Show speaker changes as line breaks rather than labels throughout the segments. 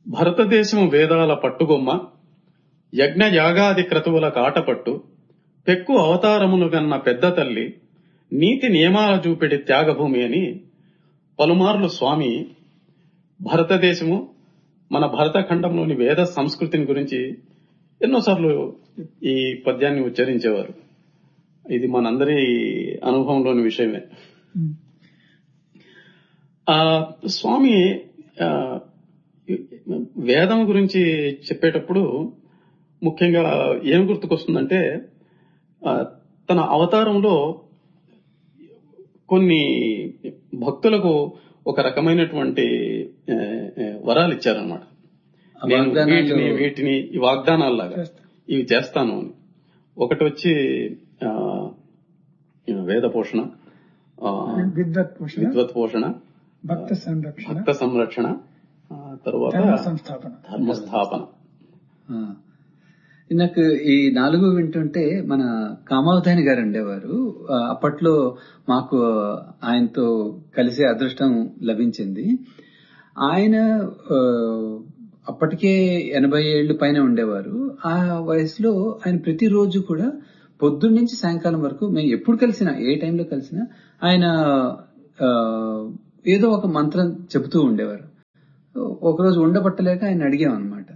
భరతదేశము వేదాల పట్టుగొమ్మ యజ్ఞ యాగాది క్రతువుల కాటపట్టు పెక్కు అవతారమును గన్న పెద్ద తల్లి నీతి నియమాల చూపెడి త్యాగభూమి అని పలుమార్లు స్వామి భారతదేశము మన భరతఖండంలోని వేద సంస్కృతిని గురించి ఎన్నోసార్లు ఈ పద్యాన్ని ఉచ్చరించేవారు ఇది మనందరి అనుభవంలోని విషయమే ఆ స్వామి ఆ, వేదం గురించి చెప్పేటప్పుడు ముఖ్యంగా ఏం గుర్తుకొస్తుందంటే ఆ, తన అవతారంలో కొన్ని భక్తులకు ఒక రకమైనటువంటి ఆ, ఆ, వరాలు ఇచ్చారనమాట
ఆ
నేను
వాగ్దానాలు-
వీటిని వీటిని ఈ వాగ్దానాల్లాగా ఇవి చేస్తాను అని ఒకటి వచ్చి ఆ, వేద పోషణ ఆ,
విద్వత్ పోషణ
విద్వత్ పోషణ
భక్త సంరక్షణ
భక్త సంరక్షణ ఆ, తర్వాత
ధర్మ సంస్థాపన
ధర్మ స్థాపన
ఆ. నాకు ఈ నాలుగు వింటుంటే మన కామావధాని గారు ఉండేవారు ఆ, అప్పట్లో మాకు ఆయనతో కలిసే అదృష్టం లభించింది ఆయన ఆ, అప్పటికే ఎనభై ఏళ్లు పైన ఉండేవారు ఆ వయసులో ఆయన ప్రతిరోజు కూడా పొద్దున్న నుంచి సాయంకాలం వరకు మేము ఎప్పుడు కలిసినా ఏ టైంలో కలిసినా ఆయన ఆ, ఏదో ఒక మంత్రం చెబుతూ ఉండేవారు ఒకరోజు ఉండబట్టలేక ఆయన అడిగాం అనమాట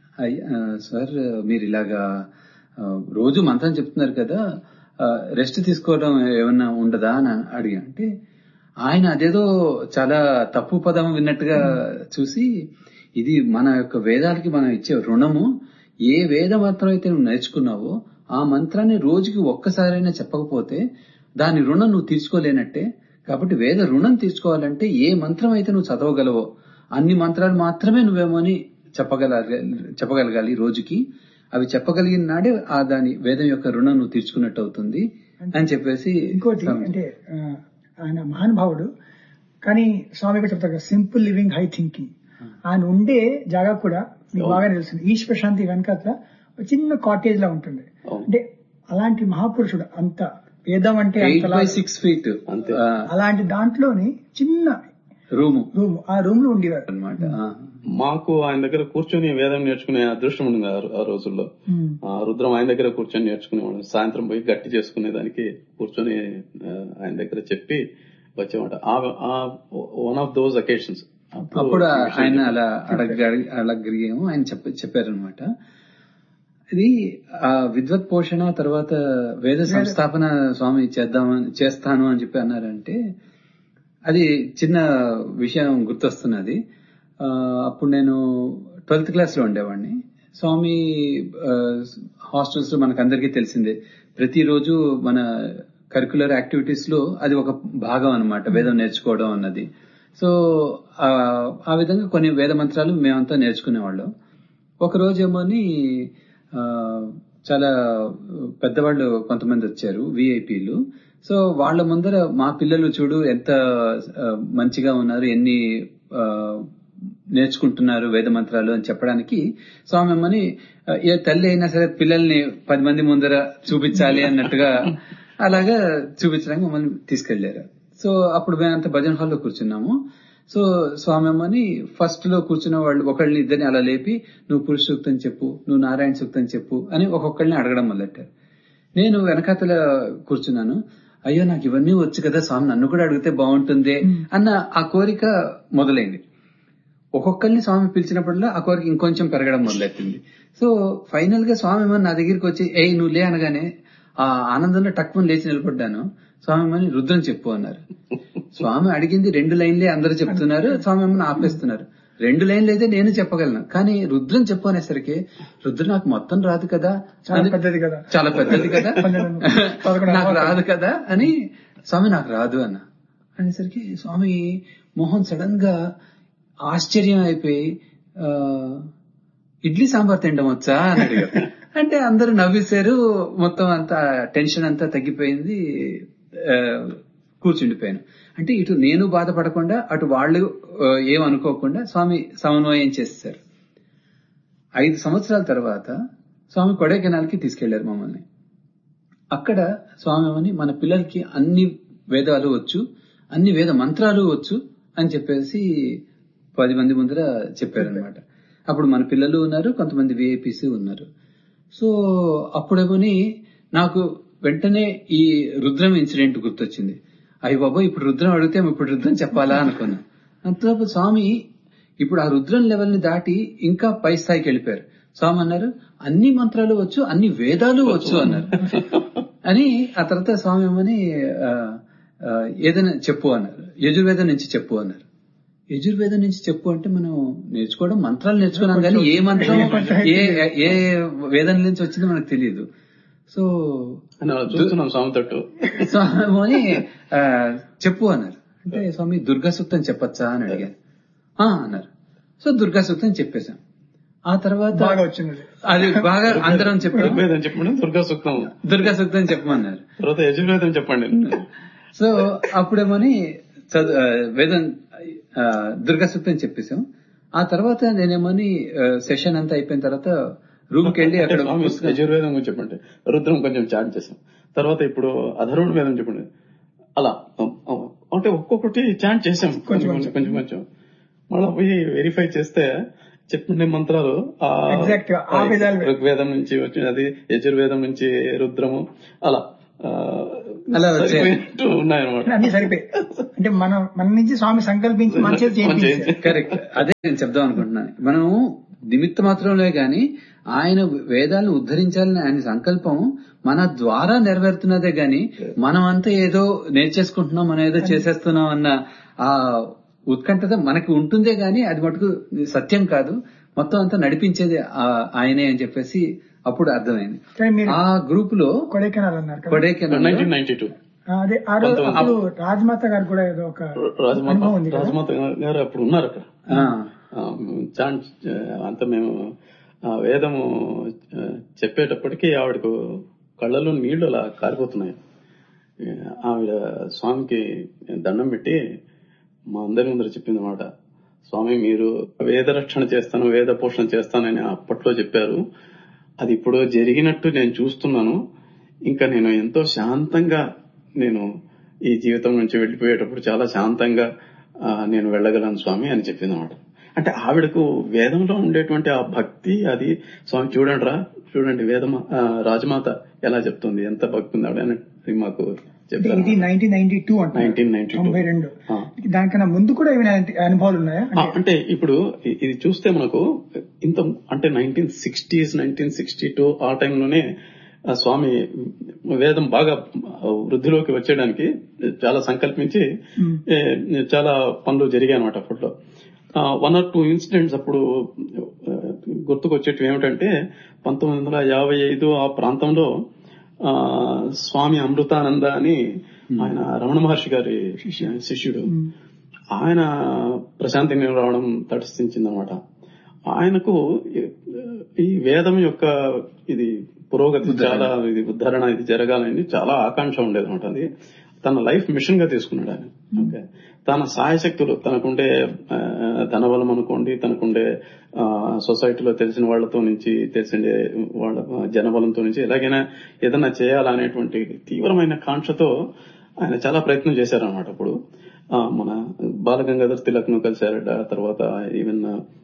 సార్ మీరు ఇలాగా ఆ, రోజు మంత్రం చెప్తున్నారు కదా రెస్ట్ తీసుకోవడం ఏమన్నా ఉండదా అని అడిగా అంటే ఆయన అదేదో చాలా తప్పు పదం విన్నట్టుగా చూసి ఇది మన యొక్క వేదాలకి మనం ఇచ్చే రుణము ఏ వేద మంత్రం అయితే నువ్వు నేర్చుకున్నావో ఆ మంత్రాన్ని రోజుకి ఒక్కసారైనా చెప్పకపోతే దాని రుణం నువ్వు తీర్చుకోలేనట్టే కాబట్టి వేద రుణం తీర్చుకోవాలంటే ఏ మంత్రం అయితే నువ్వు చదవగలవో అన్ని మంత్రాలు మాత్రమే నువ్వేమో అని చెప్పగలగాలి చెప్పగలగాలి రోజుకి అవి చెప్పగలిగిన నాడే ఆ దాని వేదం యొక్క రుణం నువ్వు తీర్చుకున్నట్టు అవుతుంది అని చెప్పేసి
ఇంకోటి అంటే ఆ, ఆయన మహానుభావుడు కానీ స్వామి కూడా చెప్తారు కదా సింపుల్ లివింగ్ హై థింకింగ్ ఆయన ఉండే జాగా కూడా మీకు బాగా తెలుస్తుంది ఈశ్ ప్రశాంతి వెనకాల ఒక చిన్న కాటేజ్ లా ఉంటుంది
అవును.
అంటే అలాంటి మహాపురుషుడు అంత వేదం అంటే
ఎయిట్
అంతలా
బై సిక్స్ ఫీట్
అంతే.
అలాంటి దాంట్లోని చిన్న
రూము
రూమ్ ఆ రూమ్ లో ఉండేవారు
అనమాట
మాకు ఆయన దగ్గర కూర్చొని వేదం నేర్చుకునే అదృష్టం ఉంది ఆ రో- ఆ రోజుల్లో
ఉమ్.
ఆ రుద్రం ఆయన దగ్గర కూర్చొని నేర్చుకునేవాడు సాయంత్రం పోయి గట్టి చేసుకునే దానికి కూర్చొని ఆ, ఆయన దగ్గర చెప్పి వచ్చేవాడు ఆ వన్ ఆఫ్ దోస్ అకేషన్స్
అప్పుడు ఆయన అలా అడగ- అడగలిగాము ఆయన చెప్ప చెప్పారనమాట ఇది ఆ విద్వత్ పోషణ తర్వాత వేద సంస్థాపన స్వామి చేద్దామని చేస్తాను అని చెప్పి అన్నారంటే అది చిన్న విషయం గుర్తొస్తున్నది ఆ, అప్పుడు నేను ట్వెల్త్ క్లాస్ లో ఉండేవాడిని స్వామి హాస్టల్స్ లో మనకందరికీ తెలిసిందే ప్రతిరోజు మన కరికులర్ యాక్టివిటీస్ లో అది ఒక భాగం అన్నమాట వేదం నేర్చుకోవడం అన్నది సో ఆ ఆ విధంగా కొన్ని వేద మంత్రాలు మేమంతా నేర్చుకునేవాళ్ళం ఒక రోజు ఏమోని ఆ, చాలా పెద్దవాళ్ళు కొంతమంది వచ్చారు విఐపీలు సో వాళ్ళ ముందర మా పిల్లలు చూడు ఎంత ఆ, మంచిగా ఉన్నారు ఎన్ని ఆ, నేర్చుకుంటున్నారు వేద మంత్రాలు అని చెప్పడానికి స్వామి అమ్మని ఆ, ఏ తల్లి అయినా సరే పిల్లల్ని పది మంది ముందర చూపించాలి అన్నట్టుగా అలాగా చూపించడానికి మమ్మల్ని తీసుకెళ్లారు సో అప్పుడు మేమంతా భజన హాల్లో కూర్చున్నాము సో స్వామి అమ్మని ఫస్ట్ లో కూర్చున్న వాళ్ళు ఒకళ్ళని ఇద్దరిని అలా లేపి నువ్వు పురుష సూక్తం చెప్పు నువ్వు నారాయణ సూక్తం చెప్పు అని ఒక్కొక్కళ్ళని అడగడం మొదలెట్టారు నేను వెనకాతల కూర్చున్నాను అయ్యో నాకు ఇవన్నీ వచ్చు కదా స్వామి నన్ను కూడా అడిగితే బాగుంటుంది అన్న ఆ కోరిక మొదలైంది ఒక్కొక్కరిని స్వామి పిలిచినప్పుడల్లా ఆ కోరిక ఇంకొంచెం పెరగడం మొదలెట్టింది సో ఫైనల్ గా స్వామి ఏమో నా దగ్గరికి వచ్చి ఏ నువ్వు లే అనగానే ఆ ఆనందంలో టక్కుని లేచి నిలబడ్డాను స్వామి ఏమని రుద్రం చెప్పు అన్నారు స్వామి అడిగింది రెండు లైన్లే అందరూ చెప్తున్నారు స్వామి ఏమని ఆపేస్తున్నారు రెండు లైన్లు అయితే నేను చెప్పగలను కానీ రుద్రం చెప్పు అనేసరికి రుద్రం నాకు మొత్తం రాదు కదా
చాలా
అని-
పెద్దది కదా
చాలా పెద్దది కదా
పన్నెండు, పదకొండు
నాకు
అలవాట్లు.
రాదు కదా అని స్వామి నాకు రాదు అన్న అనేసరికి స్వామి మోహన్ సడన్ గా ఆశ్చర్యం అయిపోయి ఆ, ఇడ్లీ సాంబార్ తినడం వచ్చా అని అడిగారు అంటే అందరూ నవ్వేశారు మొత్తం అంతా టెన్షన్ అంతా తగ్గిపోయింది ఆ, కూర్చుండిపోయాను అంటే ఇటు నేను బాధపడకుండా అటు వాళ్ళు ఆ, ఏమనుకోకుండా స్వామి సమన్వయం చేశారు ఐదు సంవత్సరాల తర్వాత స్వామి కొడైకెనాల్కి తీసుకెళ్లారు మమ్మల్ని అక్కడ స్వామి ఏమని మన పిల్లలకి అన్ని వేదాలు వచ్చు అన్ని వేద మంత్రాలు వచ్చు అని చెప్పేసి పది మంది ముందర చెప్పారనమాట అప్పుడు మన పిల్లలు ఉన్నారు కొంతమంది విఐపీస్ ఉన్నారు సో అప్పుడేమని నాకు వెంటనే ఈ రుద్రం ఇన్సిడెంట్ గుర్తొచ్చింది అయ్యి బాబా ఇప్పుడు రుద్రం అడిగితే ఇప్పుడు రుద్రం చెప్పాలా అనుకున్నా అంతలోపు స్వామి ఇప్పుడు ఆ రుద్రం లెవెల్ ని దాటి ఇంకా పై స్థాయికి వెళ్ళిపోయారు స్వామి అన్నారు అన్ని మంత్రాలు వచ్చు అన్ని వేదాలు వచ్చు అన్నారు అని ఆ తర్వాత స్వామి ఏమని ఆ, ఆ, ఏదైనా చెప్పు అన్నారు యజుర్వేదం నుంచి చెప్పు అన్నారు యజుర్వేదం నుంచి చెప్పు అంటే మనం నేర్చుకోవడం మంత్రాలు నేర్చుకున్నాం కానీ ఏ మంత్రం ఏ ఏ వేదం నుంచి వచ్చిందో మనకు తెలియదు సో
అని అలా చూస్తున్నాం స్వామి తట్టు
స్వామి ఆ, చెప్పు అన్నారు అంటే స్వామి దుర్గా సూక్తం చెప్పచ్చా అని అడిగాను "ఆ" అన్నారు సో దుర్గా సూక్తం చెప్పేశాం ఆ తర్వాత
బాగా వచ్చింది అది.
అది బాగా అందరం చెప్పాం
ఋగ్వేదం చెప్పండి దుర్గా సూక్తం
దుర్గా సూక్తం చెప్పమన్నారు
తర్వాత యజుర్వేదం చెప్పండి
సో అప్పుడేమని చదు- ఆ, వేదం ఆ, దుర్గా సూక్తం చెప్పేశాం ఆ తర్వాత నేనేమని సెషన్ అంతా అయిపోయిన తర్వాత రూమ్ కి వెళ్ళి అక్కడ
స్వామి
పుస్తకం-
యజుర్వేదం గురించి చెప్పండి రుద్రం కొంచెం చాట్ చేసాం తర్వాత ఇప్పుడు అధర్వుడి వేదం చెప్పండి అలా అ- అ- అంటే ఒక్కొక్కటి చాట్ చేసాం కొంచెం కొంచెం కొంచెం కొంచెం మళ్ళీ పోయి వెరిఫై చేస్తే చెప్పిన మంత్రాలు ఆ
Exact గా ఆ వేదాలు
ఋగ్వేదం నుంచి వచ్చినది యజుర్వేదం నుంచి రుద్రము అలా ఆ,
అలా వచ్చాయి.
సరిపోయినట్టు ఉన్నాయన్నమాట
అన్ని సరిపోయి అంటే మనం మన నుంచి స్వామి సంకల్పించి మంచిది చేయించారు
కరెక్ట్ అదే నేను చెప్దాం అనుకుంటున్నాను మనం నిమిత్త మాత్రంలో గాని ఆయన వేదాలను ఉద్ధరించాలని ఆయన సంకల్పం మన ద్వారా నెరవేరుతున్నదే గాని మనం అంతా ఏదో నేర్చేసుకుంటున్నాం మనం ఏదో చేసేస్తున్నాం అన్న ఆ ఉత్కంఠత మనకి ఉంటుందే గాని అది మటుకు సత్యం కాదు మొత్తం అంతా నడిపించేది ఆ- ఆయనే అని చెప్పేసి అప్పుడు అర్థమైంది
కానీ మీరు
ఆ గ్రూప్ లో
కొడైకెనాల్ అన్నారు కదా
కొడైకెనాల్
నైన్టీన్ నైన్టీ టూ
ఆ, అదే ఆ రోజు అప్పుడు రాజమాత గారు కూడా ఏదో ఒక
రాజమాత
అనుభవం ఉంది కదా
రాజమాత గారు అప్పుడు ఉన్నారు అక్కడ
ఆ,
ఆ, చాన్ అంత మేము ఆ వేదము ఆ, చెప్పేటప్పటికి ఆవిడకు కళ్ళలో నీళ్లు అలా కారిపోతున్నాయి ఆ, ఆవిడ స్వామికి దండం పెట్టి మా అందరి ముందర చెప్పింది అనమాట స్వామి మీరు వేద రక్షణ చేస్తాను వేద పోషణ చేస్తానని అప్పట్లో చెప్పారు అది ఇప్పుడు జరిగినట్టు నేను చూస్తున్నాను ఇంకా నేను ఎంతో శాంతంగా నేను ఈ జీవితం నుంచి వెళ్ళిపోయేటప్పుడు చాలా శాంతంగా ఆ, నేను వెళ్ళగలను స్వామి అని చెప్పింది అనమాట అంటే ఆవిడకు వేదంలో ఉండేటువంటి ఆ భక్తి అది స్వామి చూడండి రా చూడండి వేదమ ఆ, రాజమాత ఎలా చెప్తుంది ఎంత భక్తి ఉంది ఆవిడ అని మాకు
అంటే
చెప్పారు
ఇది నైన్టీన్ నైన్టీ టూ అంటే
1992.
తొంభై రెండు
ఆ.
దానికన్నా ముందు కూడా ఏమైనా అనుభవాలు ఉన్నాయా
ఆ, అంటే ఇప్పుడు ఇ- ఇది చూస్తే మనకు ఇంత అంటే nineteen sixties nineteen sixty two ఆ టైంలోనే ఆ స్వామి వేదం బాగా వృద్ధిలోకి వచ్చేయడానికి చాలా సంకల్పించి
Hmm.
ఏ, చాలా పనులు జరిగాయి అనమాట అప్పట్లో వన్ ఆర్ టూ ఇన్సిడెంట్స్ అప్పుడు ఆ, గుర్తుకొచ్చేటివి ఏమిటంటే పంతొమ్మిది వందల యాభై ఐదు ఆ ప్రాంతంలో ఆ, స్వామి అమృతానంద అని ఆయన రమణ మహర్షి గారి శిష్యుడు
ఉమ్.
ఆయన ప్రశాంతి నీరు రావడం తటస్థించింది అనమాట ఆయనకు ఈ- ఈ వేదం యొక్క ఇది పురోగతి చాలా ఇది ఉద్ధరణ ఇది జరగాలని చాలా ఆకాంక్ష ఉండేది అనమాట అది తన లైఫ్ మిషన్ గా తీసుకున్నాడు ఆయన ఓకే తన సాయశక్తులు తనకుండే ఆ, ధనబలం అనుకోండి తనకుండే ఆ, సొసైటీలో తెలిసిన వాళ్ళతో నుంచి తెలిసిన వాళ్ళ జనబలంతో నుంచి ఎలాగైనా ఏదైనా చేయాలనేటువంటి తీవ్రమైన కాంక్షతో ఆయన చాలా ప్రయత్నం చేశారనమాట అప్పుడు ఆ, మన బాలగంగాధర్ తిలక్ ను కలిశారట తర్వాత ఈవెన్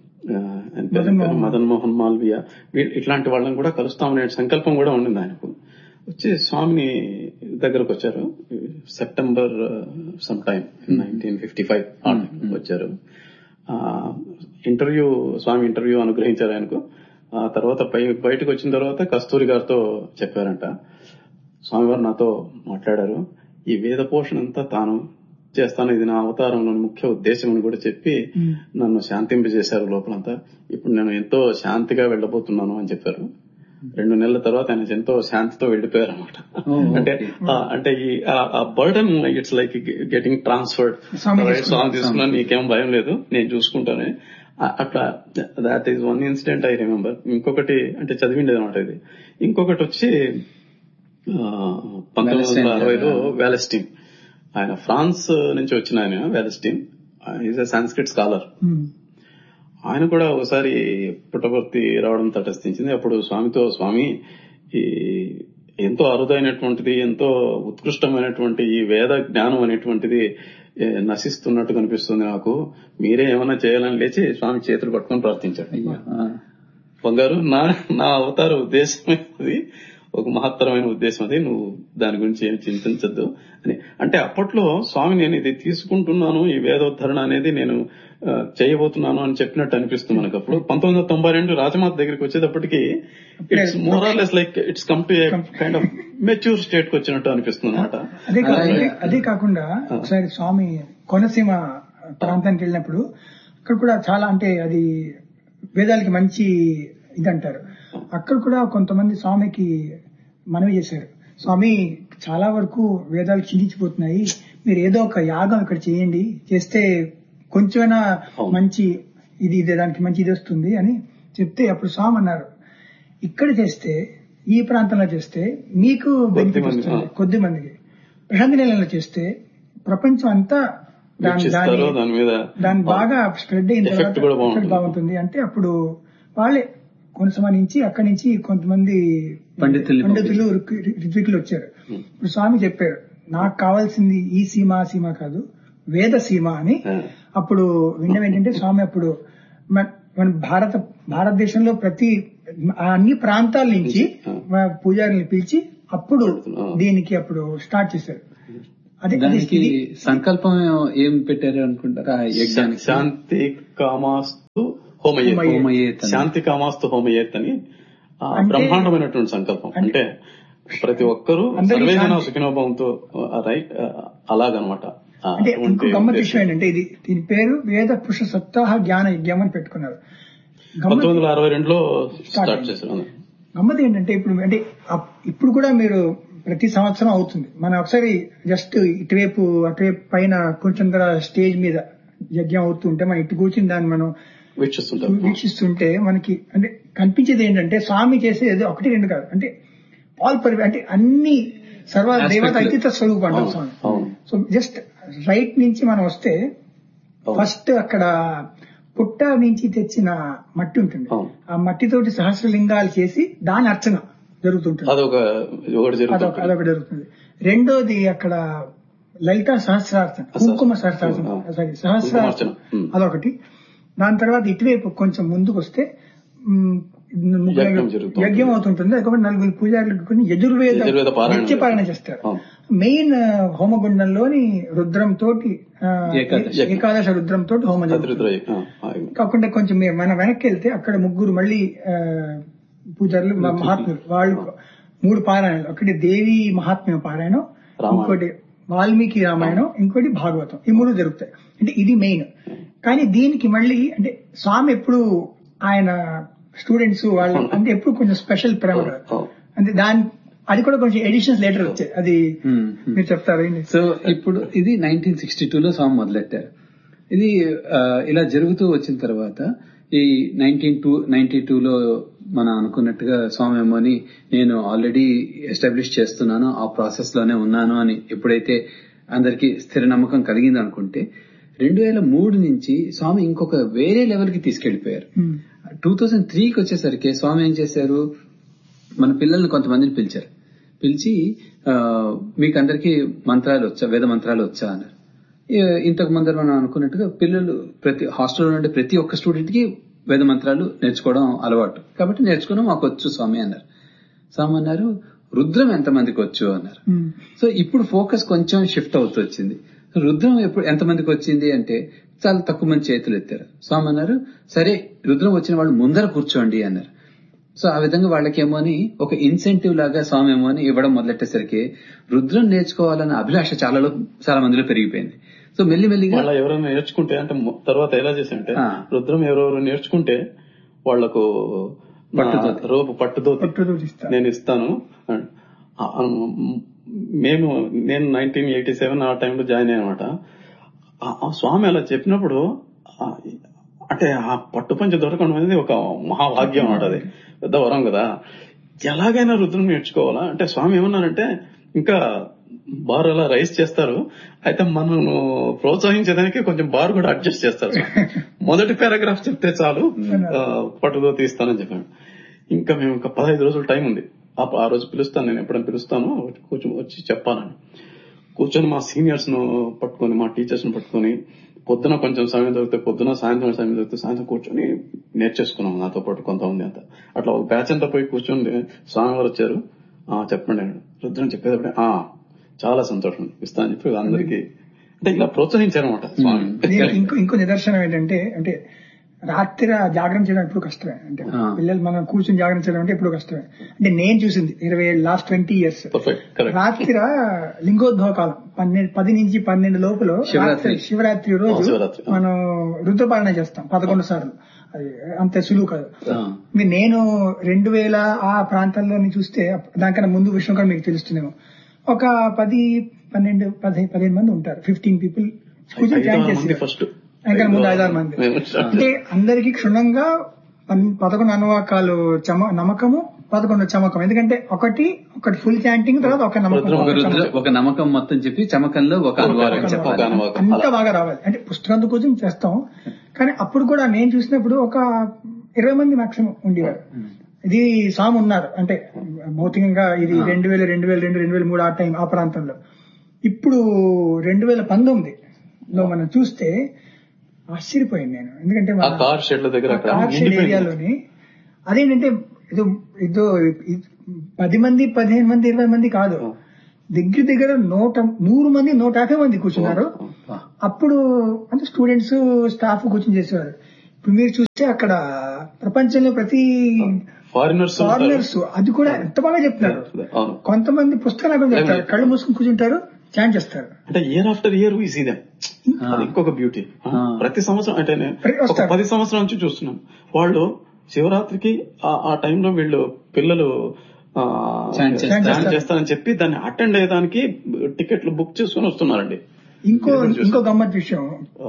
ఆయన పేరు
మదన్ మోహన్.
మదన్ మోహన్ మాల్వియా వీ- ఇట్లాంటి వాళ్ళని కూడా కలుస్తామనే సంకల్పం కూడా ఉండింది ఆయనకు వచ్చి స్వామిని దగ్గరకు వచ్చారు September some time nineteen fifty five వచ్చారు ఆ, ఇంటర్వ్యూ స్వామి ఇంటర్వ్యూ అనుగ్రహించారు ఆయనకు ఆ తర్వాత పై బయటకు వచ్చిన తర్వాత కస్తూరి గారితో చెప్పారంట స్వామివారు నాతో మాట్లాడారు ఈ వేద పోషణ అంతా తాను చేస్తాను ఇది నా అవతారంలోని ముఖ్య ఉద్దేశం అని కూడా చెప్పి
Hmm.
నన్ను శాంతింపజేశారు లోపలంతా ఇప్పుడు నేను ఎంతో శాంతిగా వెళ్ళబోతున్నాను అని చెప్పారు రెండు నెలల తర్వాత ఆయన ఎంతో శాంతితో వెళ్ళిపోయారు అనమాట
Oh,
అంటే
okay.
ఆ, అంటే ఈ ఆ burden it's like getting transferred
Swami
Swami తీసుకున్నాను నీకేం భయం లేదు నేను చూసుకుంటానే ఆ- అట్లా that is one incident I remember ఇంకొకటి అంటే చదివిండేది అనమాట ఇది ఇంకొకటి వచ్చి ఆ, పంతొమ్మిది వందల అరవైలో వ్యాలెస్టీన్ ఆయన ఫ్రాన్స్ నుంచి వచ్చిన ఆయన Vallestine is a Sanskrit scholar
um.
ఆయన కూడా ఒకసారి పుట్టపర్తి రావడం తటస్థించింది అప్పుడు స్వామితో స్వామి ఈ ఎంతో అరుదైనటువంటిది ఎంతో ఉత్కృష్టమైనటువంటి ఈ వేద జ్ఞానం అనేటువంటిది ఏ, నశిస్తున్నట్టు కనిపిస్తుంది నాకు మీరే ఏమైనా చేయాలని లేచి స్వామి చేతులు పట్టుకొని ప్రార్థించాడు
అయ్యా ఆ.
బంగారు నా నా అవతార ఉద్దేశం అది ఒక మహత్తరమైన ఉద్దేశం అది నువ్వు దాని గురించి ఏం చింతించద్దు అని అంటే అప్పట్లో స్వామి నేను ఇది తీసుకుంటున్నాను ఈ వేదోద్ధరణ అనేది నేను ఆ, చేయబోతున్నాను అని చెప్పినట్టు అనిపిస్తుంది మనకు అప్పుడు పంతొమ్మిది వందల తొంభై రెండు రాజమాత దగ్గరికి వచ్చేటప్పటికి it's more or less like it's come to kind of mature state కి వచ్చినట్టు అనిపిస్తుంది అనమాట
అదే కాకుండా
అలాగే.
అదే కాకుండా ఒకసారి స్వామి కోనసీమ ప్రాంతానికి వెళ్ళినప్పుడు అక్కడ కూడా చాలా అంటే అది వేదాలకి మంచి ఇది అంటారు అక్కడ కూడా కొంతమంది స్వామికి మనవి చేశారు స్వామి చాలా వరకు వేదాలు క్షీణించిపోతున్నాయి మీరు ఏదో ఒక యాగం ఇక్కడ చేయండి చేస్తే కొంచెమైనా
అవును.
మంచి ఇది ఇది దానికి మంచి ఇది వస్తుంది అని చెప్తే అప్పుడు స్వామి అన్నారు ఇక్కడ చేస్తే ఈ ప్రాంతంలో చేస్తే మీకు బెనిఫిట్
మంది,
వస్తుంది
ఆ.
కొద్ది మందికి ప్రశాంతి నెలలో చేస్తే ప్రపంచం అంతా దాని
వీక్షిస్తారో
దాని
దాని మీద
దాని బాగా స్ప్రెడ్ అయిన
Effect
తర్వాత
కూడా బాగుంటుంది.
effect బాగుంటుంది అంటే అప్పుడు వాళ్ళే కొంతమంది నుంచి అక్కడి నుంచి కొంతమంది
పండితుల్ని
పండితులు ఋక్- ఋత్వికులు వచ్చారు ఇప్పుడు స్వామి చెప్పారు నాకు కావాల్సింది ఈ సీమ ఆ సీమ కాదు వేద సీమ అని
ఆ,
అప్పుడు వినడం ఏంటంటే స్వామి అప్పుడు మన- మన భారత భారతదేశంలో ప్రతి ఆ అన్ని ప్రాంతాల నుంచి మా పూజారిని పిలిచి అప్పుడు దీనికి అప్పుడు స్టార్ట్ చేశారు అదే అదే
దానికి
ఇది.
సంకల్పం ఏం పెట్టారు అనుకుంటారా ఆ యజ్ఞానికి
శాంతి కామాస్తు హోమయేత్
హోమయేత్.
హోమయేత్ అని.
శాంతి కామాస్తు హోమయేత్ అని ఆ,
అంటే-
బ్రహ్మాండమైనటువంటి సంకల్పం అంటే ప్రతి ఒక్కరూ
అందరికీ
సర్వేజన
శాంతి.
సుఖినోభవంతో రైట్ అలాగనమాట ఆ,
అంటే
అటువంటి
ఇంకో గమ్మత్
ఉద్దేశం.
విషయం ఏంటంటే ఇది దీని పేరు వేద పురుష సప్తాహ జ్ఞాన యజ్ఞం అని పెట్టుకున్నారు గమ్మత్
పంతొమ్మిది వందల అరవై రెండులో స్టార్ట్
అయింది.
చేశారు
గమ్మత్ ఏంటంటే ఇప్పుడు అంటే అప్- ఇప్పుడు కూడా మీరు ప్రతి సంవత్సరం అవుతుంది మనం ఒకసారి జస్ట్ ఇటువైపు అటువైపు పైన కొంచెం కూడా స్టేజ్ మీద యజ్ఞం అవుతుంటే మనం ఇటు కూర్చుని దాన్ని మనం
వీక్షిస్తుంటారు
వీక్షిస్తుంటే మనకి అంటే కనిపించేది ఏంటంటే స్వామి చేసేది ఒకటి రెండు కాదు అంటే ఆల్ పరి అంటే అన్ని సర్వ
Aspect
దేవత
లో.
ఐతిత స్వరూపం అంటారు
అవును,
స్వామి
అవును.
సో జస్ట్ రైట్ నుంచి మనం వస్తే
అవును.
ఫస్ట్ అక్కడ పుట్ట నుంచి తెచ్చిన మట్టి ఉంటుంది
అవును.
ఆ మట్టితోటి సహస్రలింగాలు చేసి దాని అర్చన జరుగుతుంటుంది
అదొక ఒకటి
అదొక
జరుగుతుంది
అదొక జరుగుతుంది రెండోది అక్కడ లలిత సహస్రార్థం కుంకుమ సహస్రార్థం
ఆ.
సారీ సహస్రార్థం
కుంకుమార్చన. ఉమ్.
అదొకటి దాని తర్వాత ఇటువైపు కొంచెం ముందుకు వస్తే మ్, ముగ్గురు-
యజ్ఞం జరుగుతుంది.
యజ్ఞం అవుతుంటుంది కాబట్టి నలుగురు పూజారులకు కొన్ని యజుర్వేద
యజుర్వేద పారాయణం
నిత్య పారాయణ
చేస్తారు.
చేస్తారు
అవును.
మెయిన్ ఆ, హోమగుండంలోని రుద్రం తోటి ఆ,
ఏకాదశి.
ఏకాదశ రుద్రం తోటి హోమం జరుగుతుంది.
అతిరుద్రయ
కాకుండా కొంచెం మీరు మన వెనక్కి వెళ్తే అక్కడ ముగ్గురు మళ్ళీ ఆ, పూజారులు మ- మహాత్ములు వాళ్ళు మూడు పారాయణలు ఒకటి దేవి మహాత్మ్య పారాయణం
రామాయణం.
ఇంకోటి వాల్మీకి రామాయణం ఇంకోటి భాగవతం ఈ మూడు జరుగుతాయి అంటే ఇది మెయిన్ కానీ దీనికి మళ్ళీ అంటే స్వామి ఎప్పుడు ఆయన స్టూడెంట్స్ వాళ్ళు అంటే ఎప్పుడు కొంచెం స్పెషల్ ప్రేమ అంటే దాని అది కూడా కొంచెం ఎడిషన్స్ లేటర్ వచ్చాయి అది
Hmm.
మీరు చెప్తారు ఏంటి
సో ఇప్పుడు ఇది నైన్టీన్ సిక్స్టీ లో స్వామి మొదలెట్టారు ఇది ఆ, ఇలా జరుగుతూ వచ్చిన తర్వాత ఈ నైన్టీన్ టూ నైన్టీ లో మనం అనుకున్నట్టుగా స్వామి ఏమోని నేను ఆల్రెడీ ఎస్టాబ్లిష్ చేస్తున్నాను ఆ ప్రాసెస్ లోనే ఉన్నాను అని ఎప్పుడైతే అందరికి స్థిర నమ్మకం కలిగింది అనుకుంటే రెండు వేల మూడు నుంచి స్వామి ఇంకొక వేరే లెవెల్ కి తీసుకెళ్లిపోయారు
Hmm.
టూ థౌజండ్ త్రీకి వచ్చేసరికి స్వామి ఏం చేశారు మన పిల్లల్ని కొంతమందిని పిలిచారు పిలిచి ఆ, మీకు అందరికీ మంత్రాలు వచ్చా వేద మంత్రాలు వచ్చా అన్నారు ఏ- ఇంతకు ముందర మనం అనుకున్నట్టుగా పిల్లలు ప్రతి హాస్టల్లో ఉండే ప్రతి ఒక్క స్టూడెంట్ కి వేద మంత్రాలు నేర్చుకోవడం అలవాటు కాబట్టి నేర్చుకోవడం మాకు వచ్చు స్వామి అన్నారు స్వామి అన్నారు రుద్రం ఎంతమందికి వచ్చు అన్నారు
Hmm.
సో ఇప్పుడు ఫోకస్ కొంచెం షిఫ్ట్ అవుతూ వచ్చింది రుద్రం ఎప్పుడు ఎంతమందికి వచ్చింది అంటే చాలా తక్కువ మంది చేతులు ఎత్తారు స్వామి అన్నారు సరే రుద్రం వచ్చిన వాళ్ళు ముందర కూర్చోండి అన్నారు సో ఆ విధంగా వాళ్ళకేమో అని ఒక ఇన్సెంటివ్ లాగా స్వామి ఏమో అని ఇవ్వడం మొదలెట్టేసరికి రుద్రం నేర్చుకోవాలన్న అభిలాష చాలా చాలా మందిలో పెరిగిపోయింది సో మెల్లిమెల్లిగా
వాళ్ళ ఎవరైనా నేర్చుకుంటే అంటే మొ- తర్వాత ఎలా చేశారంటే
ఆ.
రుద్రం ఎవరెవరు నేర్చుకుంటే వాళ్లకు నా
పట్టుదోతి.
రోపు పట్టుదోతి
పట్టుదోతి ఇస్తారు.
నేను ఇస్తాను ఆ- ఆ- మేము నేను నైన్టీన్ ఎయిటీ సెవెన్ ఆ టైంలో జాయిన్ అయ్యానమాట ఆ- ఆ స్వామి అలా చెప్పినప్పుడు ఆ- అంటే ఆ పట్టుపంచ దొరకడం అనేది ఒక మహాభాగ్యం అన్నమాట అది పెద్ద వరం కదా ఎలాగైనా రుద్రం నేర్చుకోవాలా అంటే స్వామి ఏమన్నారంటే ఇంకా బార్ అలా రైస్ చేస్తారు అయితే మనం ప్రోత్సహించేదానికి కొంచెం బార్ కూడా అడ్జస్ట్ చేస్తారు మొదటి పారాగ్రాఫ్ చెప్తే చాలు ఆ, పట్టుదో తీస్తానని చెప్పాను ఇంకా మేము ఇంకా పదహైదు రోజులు టైం ఉంది ఆ ఆ రోజు పిలుస్తాను నేను ఎప్పుడైనా పిలుస్తాను కొంచెం వచ్చి చెప్పాలని కూర్చొని మా సీనియర్స్ ను పట్టుకొని మా టీచర్స్ ను పట్టుకొని పొద్దున కొంచెం సమయం దొరికితే పొద్దున సాయంత్రం సమయం దొరికితే సాయంత్రం కూర్చొని నేర్చేసుకున్నాం నాతో పాటు కొంతమంది అంతా అట్లా ఒక బ్యాచ్ అంతా పోయి కూర్చొని స్వామి వారు వచ్చారు ఆ చెప్పండి అన్నాడు. రుద్రం చెప్పేటప్పుడే ఆ చాలా సంతోషం ఇస్తా అని చెప్పి అందరికి అంటే ఇలా ప్రోత్సహించారు అనమాట స్వామి
దీనికి ఇంకో ఇంకో నిదర్శనం ఏంటంటే అంటే రాత్రి జాగరణ చేయడం ఎప్పుడు కష్టమే అంటే
ఆ.
పిల్లలు మనం కూర్చొని జాగరణ చేయడం అంటే ఎప్పుడు కష్టమే అంటే నేను చూసింది ఇరవై last twenty years
perfect correct
రాత్రి లింగోద్భవ కాలం పన్నెండు పది నుంచి పన్నెండు లోపల
శివరాత్రి.
రాత్రి- శివరాత్రి రోజు
ఆ, శివరాత్రి, ఆ.
మనం రుద్రపాలన చేస్తాం పదకొండు సార్లు అది అంత సులువు కాదు
ఆ.
మీ నేను రెండు వేల ఆ ప్రాంతాల్లో చూస్తే దానికన్నా ముందు విషయం కూడా మీకు తెలుస్తుందేమో ఒక పది పన్నెండు పది పదిహేను మంది ఉంటారు ఫిఫ్టీన్ పీపుల్ కూర్చొని జాయిన్ చేసి
ఫస్ట్
ఇంకా ముందు ఐదారు మంది అంటే అందరికి క్షుణ్ణంగా పన్- పదకొండు అనువాకాలు చమ నమ్మకము పదకొండు చమకం ఎందుకంటే ఒకటి ఒకటి ఫుల్ చాంటింగ్ తర్వాత ఒక నమ్మకం
ఒక రుద్ర ఒక నమ్మకం మొత్తం చెప్పి చమకంలో ఒక అనువాదం
ఒక
చెప్పాలి
అనువాదం.
అంత
అలా.
బాగా రావాలి అంటే పుస్తకం కోసం చేస్తాం కానీ అప్పుడు కూడా నేను చూసినప్పుడు ఒక ఇరవై మంది మాక్సిమం ఉండేవారు ఇది స్వామి ఉన్నారు అంటే భౌతికంగా ఇది రెండు వేల రెండు వేల రెండు రెండు వేల మూడు ఆ టైం ఆ ప్రాంతంలో ఇప్పుడు రెండు వేల పంతొమ్మిది లో మనం చూస్తే ఆశ్చర్యపోయాను నేను ఎందుకంటే
ఆ
మన-
కార్ షెడ్ల దగ్గర అక్కడ
కార్ షెడ్
నిండిపోయింది.
ఏరియాలోని అదేంటంటే ఇదో ఇదో ఇ- పది మంది పదిహేను మంది ఇరవై మంది కాదు దగ్గర దగ్గర నూట నూరు మంది నూట యాభై మంది కూర్చున్నారు అప్పుడు అంటే స్టూడెంట్స్ స్టాఫ్ కూర్చొని చేసేవారు ఇప్పుడు మీరు చూస్తే అక్కడ ప్రపంచంలో ప్రతి
ఫారినర్స్
ఫారినర్స్ అది కూడా ఎంత బాగా చెప్తున్నారు
అవును
కొంతమంది పుస్తకాలు చెప్తారు కళ్ళు మూసుకుని కూర్చుంటారు చాన్ చేస్తారు
అంటే year after year we see them అది ఇంకొక బ్యూటీ ప్రతి సంవత్సరం అంటే నేను
ప్రతి-
ఒక
వస్తారు.
పది సంవత్సరాల నుంచి చూస్తున్నాం వాళ్ళు శివరాత్రికి ఆ- ఆ టైంలో వీళ్ళు పిల్లలు ఆ,
Chant చేస్తారు.
chant చేస్తారని చెప్పి దాన్ని అటెండ్ అయ్యేదానికి టికెట్లు బుక్ చేసుకుని వస్తున్నారండి
ఇంకో ఇంకో గమ్మత్ విషయం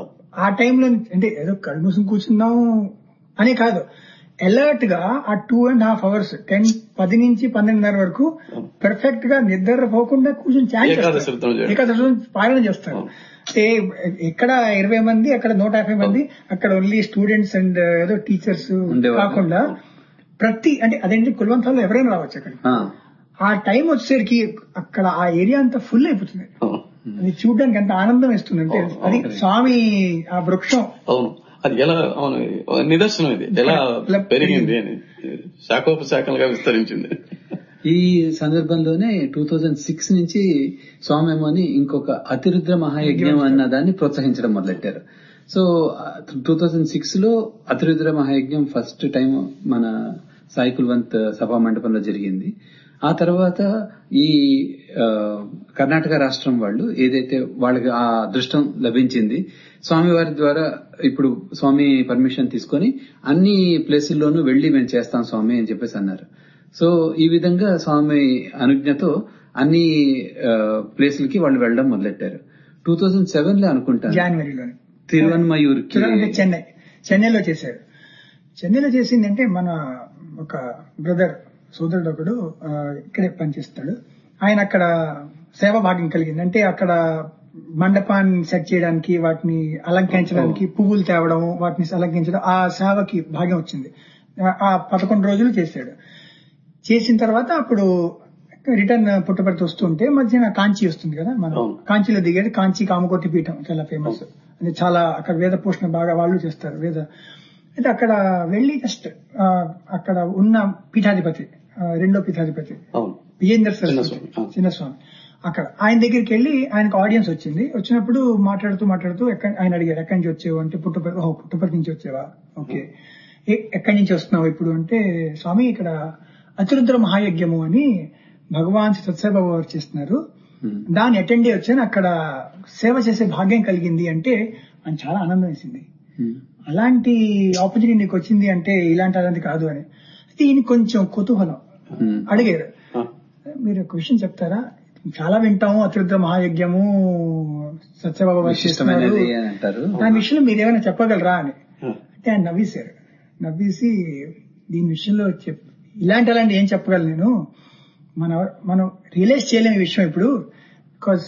ఆ టైంలో అంటే ఏదో కళ్ళు మూసుకుని కూర్చుందాం అనే కాదు అలర్ట్ గా ఆ two and half hours ten పది నుంచి పన్నెండున్నర వరకు పర్ఫెక్ట్ గా నిద్ర పోకుండా కూర్చొని చాట్
ఏకాదశి వ్రతం చేయడం.
ఏకాదశి వ్రతం పాలన చేస్తారు అంటే ఇక్కడ ఇరవై మంది అక్కడ నూట యాభై మంది అక్కడ ఓన్లీ స్టూడెంట్స్ అండ్ ఏదో టీచర్స్
ఉండేవాళ్ళు.
కాకుండా ప్రతి అంటే అదేంటి కులవంతాల్లో ఎవరైనా రావచ్చు అక్కడ
ఆ.
ఆ టైం వచ్చేసరికి అక్కడ ఆ ఏరియా అంతా ఫుల్ అయిపోతుంది
అవును.
అది చూడడానికి ఎంత ఆనందం ఇస్తుంది అంటే అది స్వామి ఆ వృక్షం
అవును అది ఎలా అవును నిదర్శనం ఇది ఎలా
ఇలా
పెరిగింది అని శాఖోపశాఖలుగా విస్తరించింది
ఈ సందర్భంలోనే టూ థౌజండ్ సిక్స్ నుంచి స్వామేమో అని ఇంకొక అతిరుద్ర మహాయజ్ఞం అన్న దాన్ని ప్రోత్సహించడం మొదలెట్టారు సో టూ థౌజండ్ సిక్స్ లో అతిరుద్ర మహాయజ్ఞం ఫస్ట్ టైం మన సాయి కుల్వంత్ సభా మండపంలో జరిగింది ఆ తర్వాత ఈ ఆ, కర్ణాటక రాష్ట్రం వాళ్ళు ఏదైతే వాళ్ళకి ఆ అదృష్టం లభించింది స్వామి వారి ద్వారా ఇప్పుడు స్వామి పర్మిషన్ తీసుకొని అన్ని ప్లేసుల్లోనూ వెళ్లి మేము చేస్తాం స్వామి అని చెప్పేసి అన్నారు సో ఈ విధంగా స్వామి అనుజ్ఞతో అన్ని ప్లేసులకి వాళ్ళు వెళ్ళడం మొదలెట్టారు టూ థౌజండ్ సెవెన్ లో అనుకుంటాను
జనవరిలోని
తిరువన్మయూర్కి
అంటే చెన్నై చెన్నైలో చేశారు చెన్నైలో చేసింది అంటే మన ఒక బ్రదర్ సోదరుడు ఒకడు ఆ, ఇక్కడే పనిచేస్తాడు ఆయన అక్కడ సేవ భాగ్యం కలిగింది అంటే అక్కడ మండపాన్ని సెట్ చేయడానికి వాటిని అలంకరించడానికి పువ్వులు తేవడం వాటిని అలంకరించడం ఆ సేవకి భాగ్యం వచ్చింది ఆ- ఆ పదకొండు రోజులు చేశాడు చేసిన తర్వాత అప్పుడు రిటర్న్ పుట్టపర్తి వస్తుంటే మధ్యన కాంచి వస్తుంది కదా మనం
అవును.
కాంచీలో దిగేది కాంచి కామకోటి పీఠం చాలా ఫేమస్ అది చాలా అక్కడ వేద పోషణ బాగా వాళ్ళు చేస్తారు వేద అయితే అక్కడ వెళ్లి జస్ట్ అక్కడ ఉన్న పీఠాధిపతి ఆ, రెండో పీఠాధిపతి
అవును
విజేందర్ సరస్వతి
చిన్నస్వామి, ఆ.
చిన్నస్వామి అక్కడ ఆయన దగ్గరికి వెళ్ళి ఆయనకు ఆడియన్స్ వచ్చింది వచ్చినప్పుడు మాట్లాడుతూ మాట్లాడుతూ ఎక్కడ ఆయన అడిగారు ఎక్కడి నుంచి వచ్చేవా అంటే పుట్టపర్తి ఓహో పుట్టపర్తి నుంచి వచ్చేవా ఓకే ఎ- ఎక్కడి నుంచి వస్తున్నావు ఇప్పుడు అంటే స్వామి ఇక్కడ అతిరుద్ర మహాయజ్ఞము అని భగవాన్ శ్రీ సత్యసాయిబాబు వారు చేస్తున్నారు దాన్ని అటెండ్ అయ్యి వచ్చాను అక్కడ సేవ చేసే భాగ్యం కలిగింది అంటే ఆయన చాలా ఆనందం వేసింది అలాంటి ఆపర్చునిటీ నీకు వచ్చింది అంటే ఇలాంటి అలాంటి కాదు అని అయితే ఈయన కొంచెం కుతూహలం అడిగారు
ఆ,
మీరు ఒక విషయం చెప్తారా చాలా వింటాము అతిరుద్ర మహాయజ్ఞము సత్యబాబు వారు చేస్తున్నారు
ఇష్టమైనది అని అంటారు
దాని విషయంలో మీరు ఏమైనా చెప్పగలరా అని
ఆ,
అంటే ఆయన నవ్వేశారు నవ్వేసి దీని విషయంలో చెప్ ఇలాంటి అలాంటి ఏం చెప్పగలను నేను మన మనం రియలైజ్ చేయలేని విషయం ఇప్పుడు బికాస్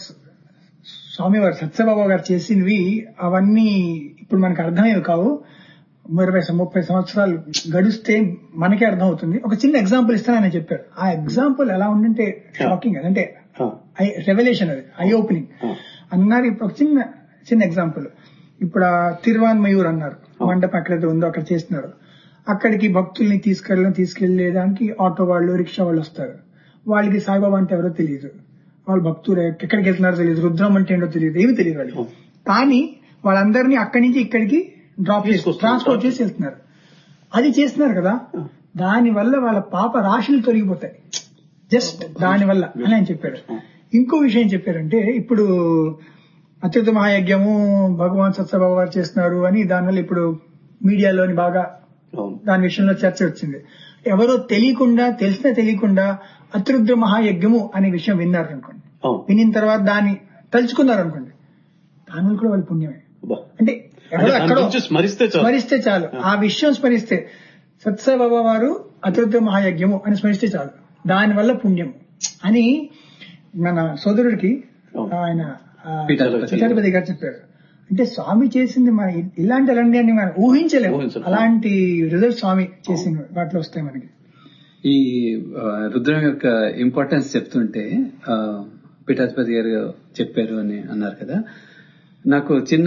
స్వామివారు సత్యబాబు గారు చేసినవి అవన్నీ ఇప్పుడు మనకు అర్థమయ్యేవి కావు ఇరవై సం- ముప్పై సంవత్సరాలు గడిస్తే మనకే అర్థమవుతుంది ఒక చిన్న ఎగ్జాంపుల్ ఇస్తానని చెప్పారు ఆ ఎగ్జాంపుల్ ఎలా ఉందంటే షాకింగ్ అంటే
ఆ,
రెవల్యూషన్ అది ఐ ఓపెనింగ్
ఆ.
అన్నారు ఇప్పుడు ఒక చిన్న చిన్న ఎగ్జాంపుల్ ఇప్పుడు ఆ తిరువాన్ మయూర్ అన్నారు మండపం ఎక్కడైతే ఉందో అక్కడ చేస్తున్నారు అక్కడికి భక్తుల్ని తీసుకెళ్ళడం తీసుకెళ్లేదానికి ఆటో వాళ్ళు రిక్షా వాళ్ళు వస్తారు వాళ్ళకి సాయిబాబా అంటే ఎవరో తెలియదు వాళ్ళు భక్తులు ఎక్కడికి వెళ్తున్నారో తెలియదు రుద్రం అంటే ఏంటో తెలియదు ఏమి తెలియదు వాళ్ళకి కానీ వాళ్ళందరినీ అక్కడి నుంచి ఇక్కడికి డ్రాప్ చేసి
తీసుకొస్తున్నారు.
ట్రాన్స్పోర్ట్ చేసి వెళ్తున్నారు అది చేస్తున్నారు కదా దాని వల్ల వాళ్ళ పాప రాశులు తొలగిపోతాయి జస్ట్ దాని వల్ల అని ఆయన చెప్పాడు ఇంకో విషయం చెప్పారంటే ఇప్పుడు అత్యుత మహాయజ్ఞము భగవాన్ సత్యబాబు గారు చేస్తున్నారు అని దానివల్ల ఇప్పుడు మీడియాలోని బాగా
అవును
దాని విషయంలో చర్చ వచ్చింది ఎవరో తెలియకుండా తెలిసినా తెలియకుండా అతిరుద్ర మహాయజ్ఞము అనే విషయం విన్నారు అనుకోండి
అవును
వినిన తర్వాత దాన్ని తలుచుకున్నారు అనుకోండి దానివల్ల కూడా వాళ్ళ పుణ్యమే
అబ్బా.
అంటే
అంటే
ఎవరో
దాని
ఎక్కడో
గురించి స్మరిస్తే చాలు
స్మరిస్తే చాలు ఆ విషయం స్మరిస్తే సత్యబాబా వారు అతిరుద్ర మహాయజ్ఞము అని స్మరిస్తే చాలు దాని వల్ల పుణ్యము అని మన సోదరుడికి
అవును.
ఆయన ఆ,
పీఠాధిపతి.
పీఠాధిపతి గారు చెప్పారు అంటే స్వామి చేసింది మన ఇలాంటి అలాంటి మనం ఊహించలేము
ఊహించలేము.
అలాంటి రిజల్ట్ స్వామి చేసిన వాటిలో వస్తాయి మనకి
ఈ ఆ, రుద్రం యొక్క ఇంపార్టెన్స్ చెప్తుంటే ఆ, పీఠాధిపతి గారు చెప్పారు అని అన్నారు కదా నాకు చిన్న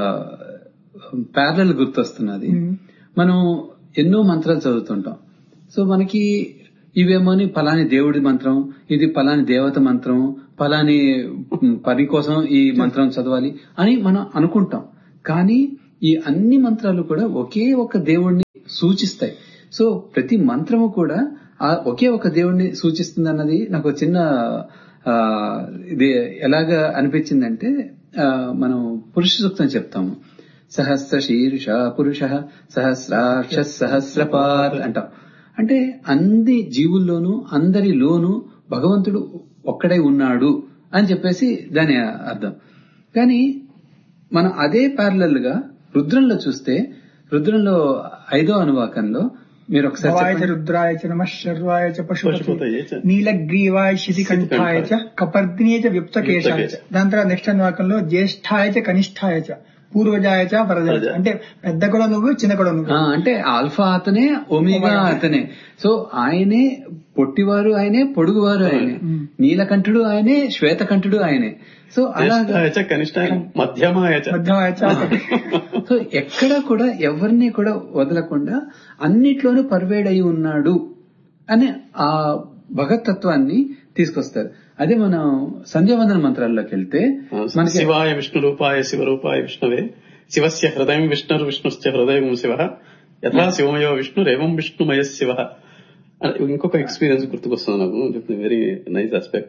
ప్యారల్ గుర్తొస్తున్నది
మ్మ్.
మనం ఎన్నో మంత్రాలు చదువుతుంటాం సో మనకి ఇవేమోని పలాని దేవుడి మంత్రం ఇది పలాని దేవత మంత్రం పలాని మ్, పని కోసం ఈ మంత్రం చదవాలి అని మనం అనుకుంటాం కానీ ఈ అన్ని మంత్రాలు కూడా ఒకే ఒక దేవుణ్ణి సూచిస్తాయి సో ప్రతి మంత్రము కూడా ఆ ఒకే ఒక దేవుణ్ణి సూచిస్తుంది అన్నది నాకు ఒక చిన్న ఆ, ఇది ఎలాగా అనిపించిందంటే ఆ, మనం పురుష సూక్తం చెప్తాము సహస్ర శీర్ష పురుష సహస్రాక్ష సహస్రపాత్ అంటాం అంటే అన్ని జీవుల్లోనూ అందరిలోనూ భగవంతుడు ఒక్కడై ఉన్నాడు అని చెప్పేసి దాని అర్థం కానీ మనం అదే ప్యారలల్ గా రుద్రంలో చూస్తే రుద్రంలో ఐదో అనువాకంలో మీరు ఒకసారి
భవాయ చ
చెప్పండి.
రుద్రాయ చ నమ శర్వాయ చ పశుపతి
పశుపతయే చ.
నీలగ్రీవాయ శితికంఠాయ చ కపర్దినే చ వ్యుప్తకేశాయ చ దాని తర్వాత నెక్స్ట్ అనువాకంలో జ్యేష్ఠాయ చ కనిష్ఠాయ చ పూర్వజాయ చ వరదాయ చ. అంటే పెద్ద కూడా నువ్వు చిన్న కూడా నువ్వు
ఆ, అంటే ఆల్ఫా అతనే ఒమేగా అతనే సో ఆయనే పొట్టివారు ఆయనే పొడుగువారు ఆయనే నీలకంఠుడు ఆయనే శ్వేతకంఠుడు ఆయనే సో అలాగా
జ్యేష్ఠాయ చ కనిష్టాయ మధ్యమాయ చ
మధ్యమాయ చ
సో ఎక్కడ కూడా ఎవరిని కూడా వదలకుండా అన్నిట్లోనూ పర్వేడ్ అయి ఉన్నాడు అని ఆ భగతత్వాన్ని తీసుకొస్తారు అదే మనం సంధ్యావందన మంత్రాల్లోకి వెళ్తే మనకి
శివాయ విష్ణు రూపాయ శివ రూపాయ విష్ణవే శివస్య హృదయం విష్ణుర్ విష్ణుశ్చ హృదయం శివ యథా శివమయో విష్ణురేవం విష్ణుమయ శివ అని ఇంకొక ఎక్స్పీరియన్స్ గుర్తుకొస్తుంది నాకు చెప్తుంది వెరీ నైస్ ఆస్పెక్ట్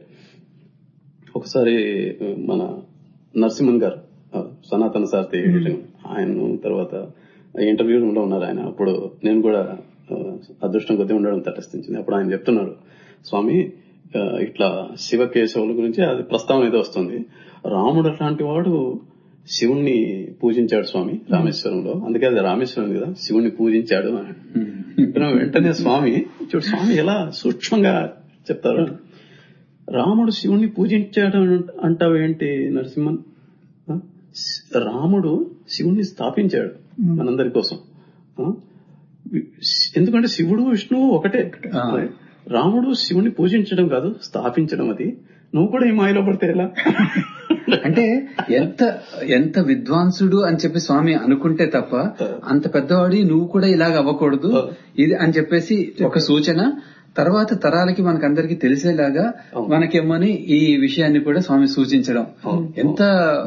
ఒకసారి మన నరసింహన్ గారు ఆ, సనాతన సారథి ఆయన తర్వాత ఇంటర్వ్యూలో ఉన్నారు ఆయన అప్పుడు నేను కూడా ఆ, అదృష్టం కొద్దీ ఉండడం తటస్థించింది అప్పుడు ఆయన చెప్తున్నారు స్వామి ఆ, ఇట్లా శివ కేశవుల గురించి అది ప్రస్తావన ఏదో వస్తుంది రాముడు అట్లాంటి వాడు శివుణ్ణి పూజించాడు స్వామి రామేశ్వరంలో అందుకే అది రామేశ్వరం కదా శివుణ్ణి పూజించాడు అని చెప్పిన వెంటనే స్వామి చూడు స్వామి ఎలా సూక్ష్మంగా చెప్తారు రాముడు శివుణ్ణి పూజించాడు అంటావు ఏంటి నరసింహన్ ఆ? రాముడు శివుణ్ణి స్థాపించాడు మనందరి కోసం ఆ? ఎందుకంటే శివుడు విష్ణువు ఒకటే
ఆ.
రాముడు శివుణ్ణి పూజించడం కాదు స్థాపించడం అది నువ్వు కూడా ఈ మాయలో పడితే ఎలా
అంటే ఎంత ఎంత విద్వాంసుడు అని చెప్పి స్వామి అనుకుంటే తప్ప అంత పెద్దవాడి నువ్వు కూడా ఇలాగ అవ్వకూడదు ఇది అని చెప్పేసి ఒక సూచన తర్వాత తరాలకి మనకందరికి తెలిసేలాగా మనకేమని ఈ విషయాన్ని కూడా స్వామి సూచించడం ఎంత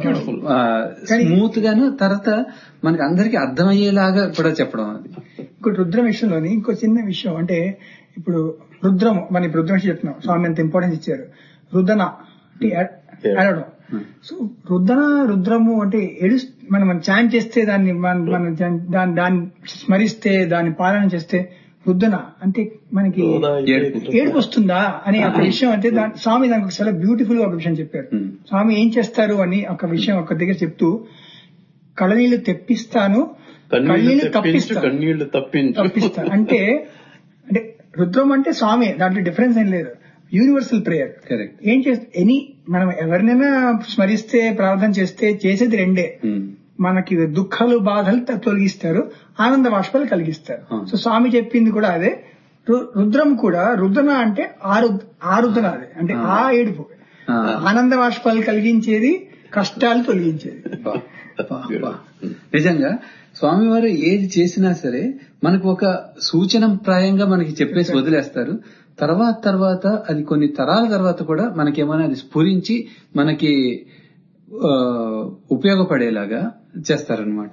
స్మూత్ గాను తర్వాత మనకి అందరికి అర్థమయ్యేలాగా కూడా చెప్పడం అది
ఇంకోటి రుద్రం విషయంలోని ఇంకో చిన్న విషయం అంటే ఇప్పుడు రుద్రము మన ఇప్పుడు రుద్రం విషయం చెప్తున్నాం స్వామి ఎంత ఇంపార్టెన్స్ ఇచ్చారు రుదన అంటే ఏడ- ఏడవడం సో రుదన రుద్రము అంటే ఎడు మనం మనం చాంట్ చేస్తే దాన్ని మన మన దాన్ని దాన్ని- దాన్ని స్మరిస్తే దాన్ని పాలన చేస్తే రుద్దన అంటే మనకి ఏడుపు వస్తుందా అని ఒక విషయం అంటే దాని స్వామి దానికి చాలా బ్యూటిఫుల్ గా ఒక విషయం చెప్పారు
Hmm.
స్వామి ఏం చేస్తారు అని ఒక విషయం ఒక దగ్గర చెప్తూ కళ్ళనీళ్లు తెప్పిస్తాను
కన్నీళ్లు
కన్నీళ్లు
తెప్పించు
తప్పిస్తాను
కన్నీళ్లు తప్పించు
తప్పిస్తాను అంటే అంటే రుద్రం అంటే స్వామి దాంట్లో డిఫరెన్స్ ఏం లేదు యూనివర్సల్ ప్రేయర్
కరెక్ట్
ఏం చేస్తే ఎనీ మనం ఎవరినైనా స్మరిస్తే ప్రార్థన చేస్తే చేసేది రెండే మనకి దుఃఖాలు బాధలు త- తొలగిస్తారు ఆనంద బాష్పాలు కలిగిస్తారు
అవును.
సో స్వామి చెప్పింది కూడా అదే రు- రుద్రం కూడా రుద్రన అంటే ఆ రుద్- ఆ రుద్రన అదే అంటే ఆ ఏడుపు
ఆ.
ఆనంద బాష్పాలు కలిగించేది కష్టాలు తొలగించేది
బా, బా, బా. నిజంగా స్వామివారు ఏది చేసినా సరే మనకు ఒక సూచన ప్రాయంగా మనకి చెప్పేసి వదిలేస్తారు తర్వాత తర్వాత అది కొన్ని తరాల తర్వాత కూడా మనకేమైనా అది స్ఫురించి మనకి ఆ, ఉపయోగపడేలాగా చేస్తారనమాట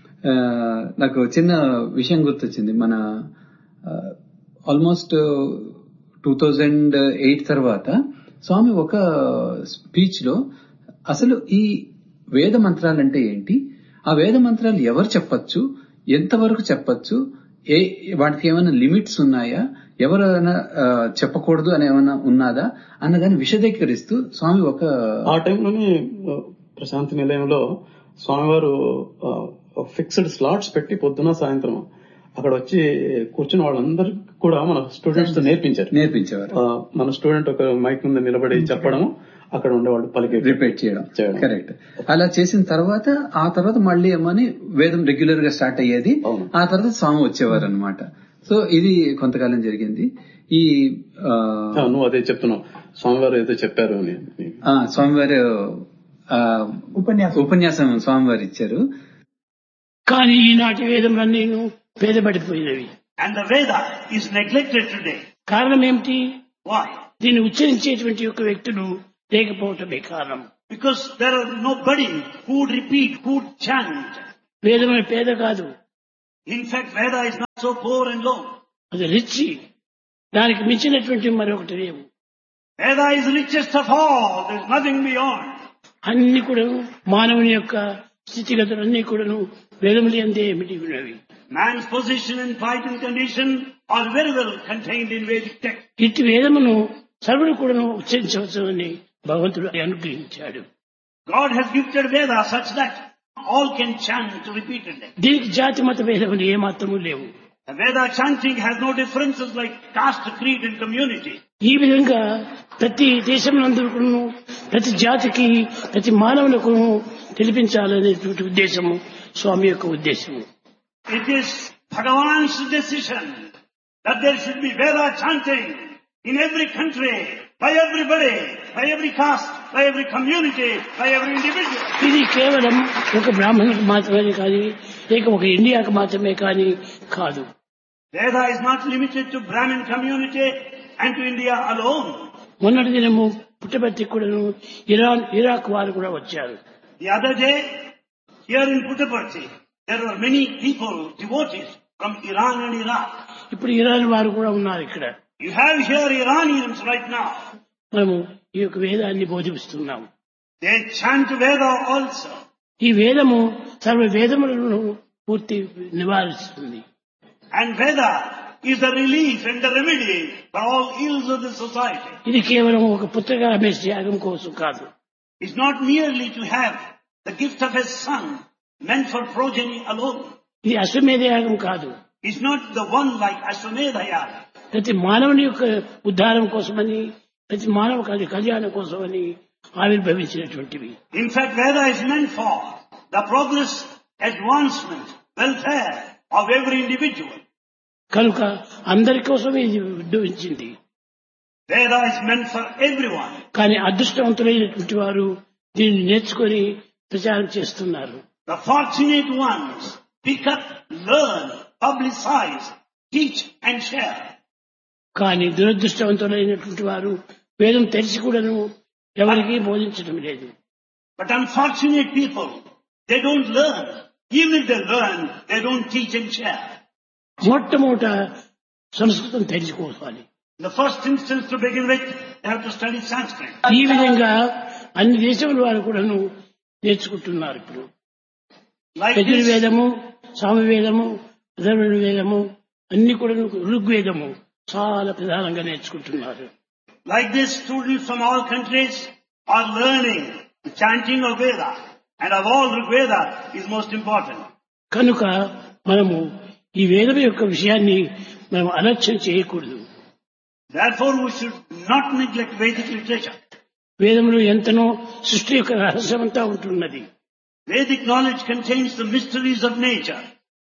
నాకు చిన్న విషయం గుర్తొచ్చింది మన ఆల్మోస్ట్ టూ థౌజండ్ ఎయిట్ తర్వాత స్వామి ఒక స్పీచ్ లో అసలు ఈ వేద మంత్రాలు అంటే ఏంటి ఆ వేద మంత్రాలు ఎవరు చెప్పచ్చు ఎంతవరకు చెప్పచ్చు ఏ వాటికి ఏమైనా లిమిట్స్ ఉన్నాయా ఎవరైనా ఆ, చెప్పకూడదు అని ఏమైనా ఉన్నదా అన్నదాన్ని విశదీకరిస్తూ స్వామి ఒక
ఆ టైంలోనే ఆ, ప్రశాంతి నిలయంలో స్వామివారు ఫిక్స్డ్ స్లాట్స్ పెట్టి పొద్దున సాయంత్రం అక్కడ వచ్చి కూర్చున్న వాళ్ళందరికీ కూడా మన స్టూడెంట్స్ తో నేర్పించారు
నేర్పించేవారు
ఆ, మన స్టూడెంట్ ఒక మైక్ ముందు నిలబడి చెప్పడం అక్కడ ఉండేవాళ్ళు పలికే
రిపీట్ చేయడం
చేయడం.
కరెక్ట్ అలా చేసిన తర్వాత ఆ తర్వాత మళ్ళీ ఏమని వేదం రెగ్యులర్ గా స్టార్ట్ అయ్యేది
అవును.
ఆ తర్వాత స్వామి వచ్చేవారు అనమాట సో ఇది కొంతకాలం జరిగింది ఈ ఆ,
ఆ, నువ్వు అదే చెప్తున్నావు స్వామివారు ఏదో చెప్పారు అని
ఆ, స్వామివారు ఆ,
ఉపన్యాసం
ఉపన్యాసం స్వామివారు ఇచ్చారు
కానీ ఈనాటి వేదములన్నీ భేదపడిపోయినవి
And the Veda is neglected today.
కారణం ఏమిటి
Why?
దీన్ని ఉచ్చరించేటువంటి యొక్క వ్యక్తులు లేకపోవటమే కారణం
Because there are nobody who would repeat, who would chant.
వేదమైన పేద కాదు
In fact, Veda is not so poor and low.
అది రిచి దానికి మించినటువంటి మరొకటి లేవు
Veda is richest of all. There's nothing beyond.
అన్ని కూడా మానవుని యొక్క స్థితిగతులన్నీ కూడాను వేదములు అందే ఏమిటి ఉన్నవి
Man's position and plight and condition are very well contained in Vedic text.
ఇట్టి వేదమును సర్వుడు కూడాను ఉచ్చరించవచ్చు అని భగవంతుడు అనుగ్రహించాడు
God has gifted Veda such that all can chant repeatedly.
దీనికి జాతి మత భేదములు ఏమాత్రము లేవు
The Veda chanting has no differences like caste, creed and community.
ఈ విధంగా ప్రతి దేశంలో ప్రతి జాతికి ప్రతి మానవులకు తెలిపించాలనేటువంటి ఉద్దేశము స్వామి యొక్క ఉద్దేశము
It is Bhagavan's decision that there should be Veda chanting in every country, by everybody, by every caste, by every community, by every individual.
ఇది కేవలం ఒక బ్రాహ్మణులకు మాత్రమే కానీ లేక ఒక ఇండియాకు మాత్రమే కానీ కాదు
Veda is not limited to Brahmin community and to India alone.
మొన్నటి దినము పుట్టపర్తి కూడాను ఇరాన్ ఇరాక్ వారు కూడా వచ్చారు
The other day, here in Puttaparthi, there were many people, devotees from Iran and Iraq.
ఇప్పుడు ఇరాన్ వారు కూడా ఉన్నారు ఇక్కడ
You have here Iranians right now.
మనము ఈ యొక్క వేదాన్ని బోధిస్తున్నాము
They chant Veda also.
ఈ వేదము సర్వ వేదములను పూర్తి నివారిస్తుంది
And Veda is the relief and the remedy for all ills of the society.
ఇది కేవలం ఒక పుత్రగా రమేష్ త్యాగం కోసం కాదు
It's not merely to have the gift of a son meant for progeny alone.
ఇది అశ్వమేధ యాగం కాదు
It's not the one like Ashwamedha Yaga.
ప్రతి మానవుని యొక్క ఉద్ధారం కోసమని ప్రతి మానవ కళ్యాణ- కళ్యాణం కోసమని ఆవిర్భవించినటువంటివి
In fact, Veda is meant for the progress, advancement, welfare of every individual.
కనుక అందరి కోసమే ఇది ఉద్భవించింది
Veda is meant for everyone.
కానీ అదృష్టవంతులైనటువంటి వారు దీన్ని నేర్చుకొని ప్రచారం చేస్తున్నారు
The fortunate ones pick up, learn, publicize, teach and share.
కానీ దురదృష్టవంతులైనటువంటి వారు వేదం తెలిసి కూడాను ఎవరికీ బోధించడం లేదు
But unfortunate people, they don't learn. Even if they learn, they don't teach and share.
మొట్టమొదట సంస్కృతం తెలుసుకోవాలి
In the first instance to begin with, they have to study Sanskrit.
ఈ విధంగా అన్ని దేశముల వారు కూడాను నేర్చుకుంటున్నారు ఇప్పుడు
Like this,
యజుర్వేదము సామవేదము అధర్వణ వేదము అన్ని కూడా ఋగ్వేదము చాలా ప్రధానంగా నేర్చుకుంటున్నారు
like this, students from all countries are learning the chanting of Veda. And of all, Rig Veda is most important.
కనుక మనము ఈ వేదం యొక్క విషయాన్ని మనం అలక్ష్యం చేయకూడదు
Therefore, we should not neglect Vedic literature.
వేదములో ఎంతనో సృష్టి యొక్క రహస్యమంతా ఉంటున్నది
Vedic knowledge contains the mysteries of nature.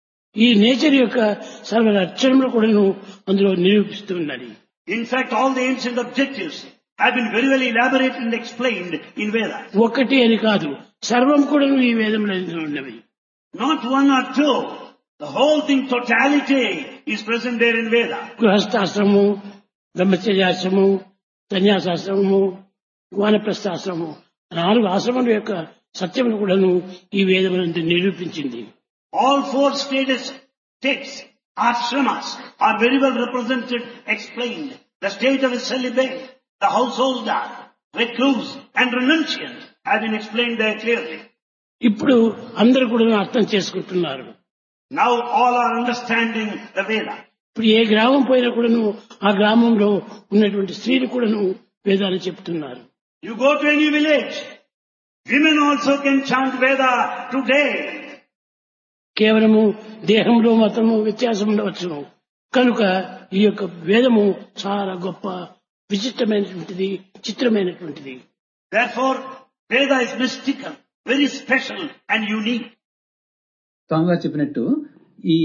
ఈ నేచర్ యొక్క సర్వ లక్షణములు కూడాను అందులో నిరూపిస్తున్నది
In fact, all the ancient objectives have been very well elaborated and explained in Vedas.
ఒక్కటి అని కాదు సర్వం కూడా ఈ వేదంలో ఉన్నవి
Not one or two. The whole thing, totality, is present there in Veda.
గృహస్థాశ్రమము బ్రహ్మచర్యాశ్రమము సన్యాసాశ్రమము వానప్రస్థాశ్రమము నాలుగు ఆశ్రమం యొక్క సత్యమును కూడాను ఈ వేదమునందు నిరూపించింది
All four stages, states, ashramas, are very well represented, explained. The state of a celibate, the householder, recluse, and renunciant have been explained there clearly.
ఇప్పుడు అందరూ కూడా అర్థం చేసుకుంటున్నారు
Now all are understanding the Veda.
ఇప్పుడు ఏ గ్రామం పోయినా కూడాను ఆ గ్రామంలో ఉన్నటువంటి స్త్రీలు కూడాను వేదాలు చెప్తున్నారు
You go to any village, women also can chant Veda today.
కేవలము దేహంలో మతము వ్యత్యాసం ఉండవచ్చును కనుక ఈ యొక్క వేదము చాలా గొప్ప విచిత్రమైనటువంటిది చిత్రమైనటువంటిది
Therefore, Veda is mystical, very special and unique.
స్వామిగారు చెప్పినట్టు ఈ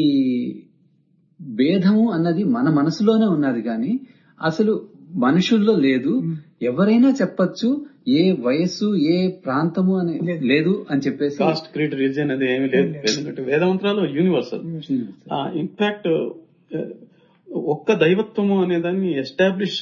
భేదము అన్నది మన మనసులోనే ఉన్నది కానీ అసలు మనుషుల్లో లేదు ఎవరైనా చెప్పొచ్చు ఏ వయస్సు ఏ ప్రాంతము అని లేదు అని చెప్పేసి
కాస్ట్ క్రీడ్ రిలీజియన్ అనేది ఏమీ లేదు ఎందుకంటే వేదమంత్రాలు యూనివర్సల్ ఇన్ఫాక్ట్ ఒక్క దైవత్వము అనే దాన్ని ఎస్టాబ్లిష్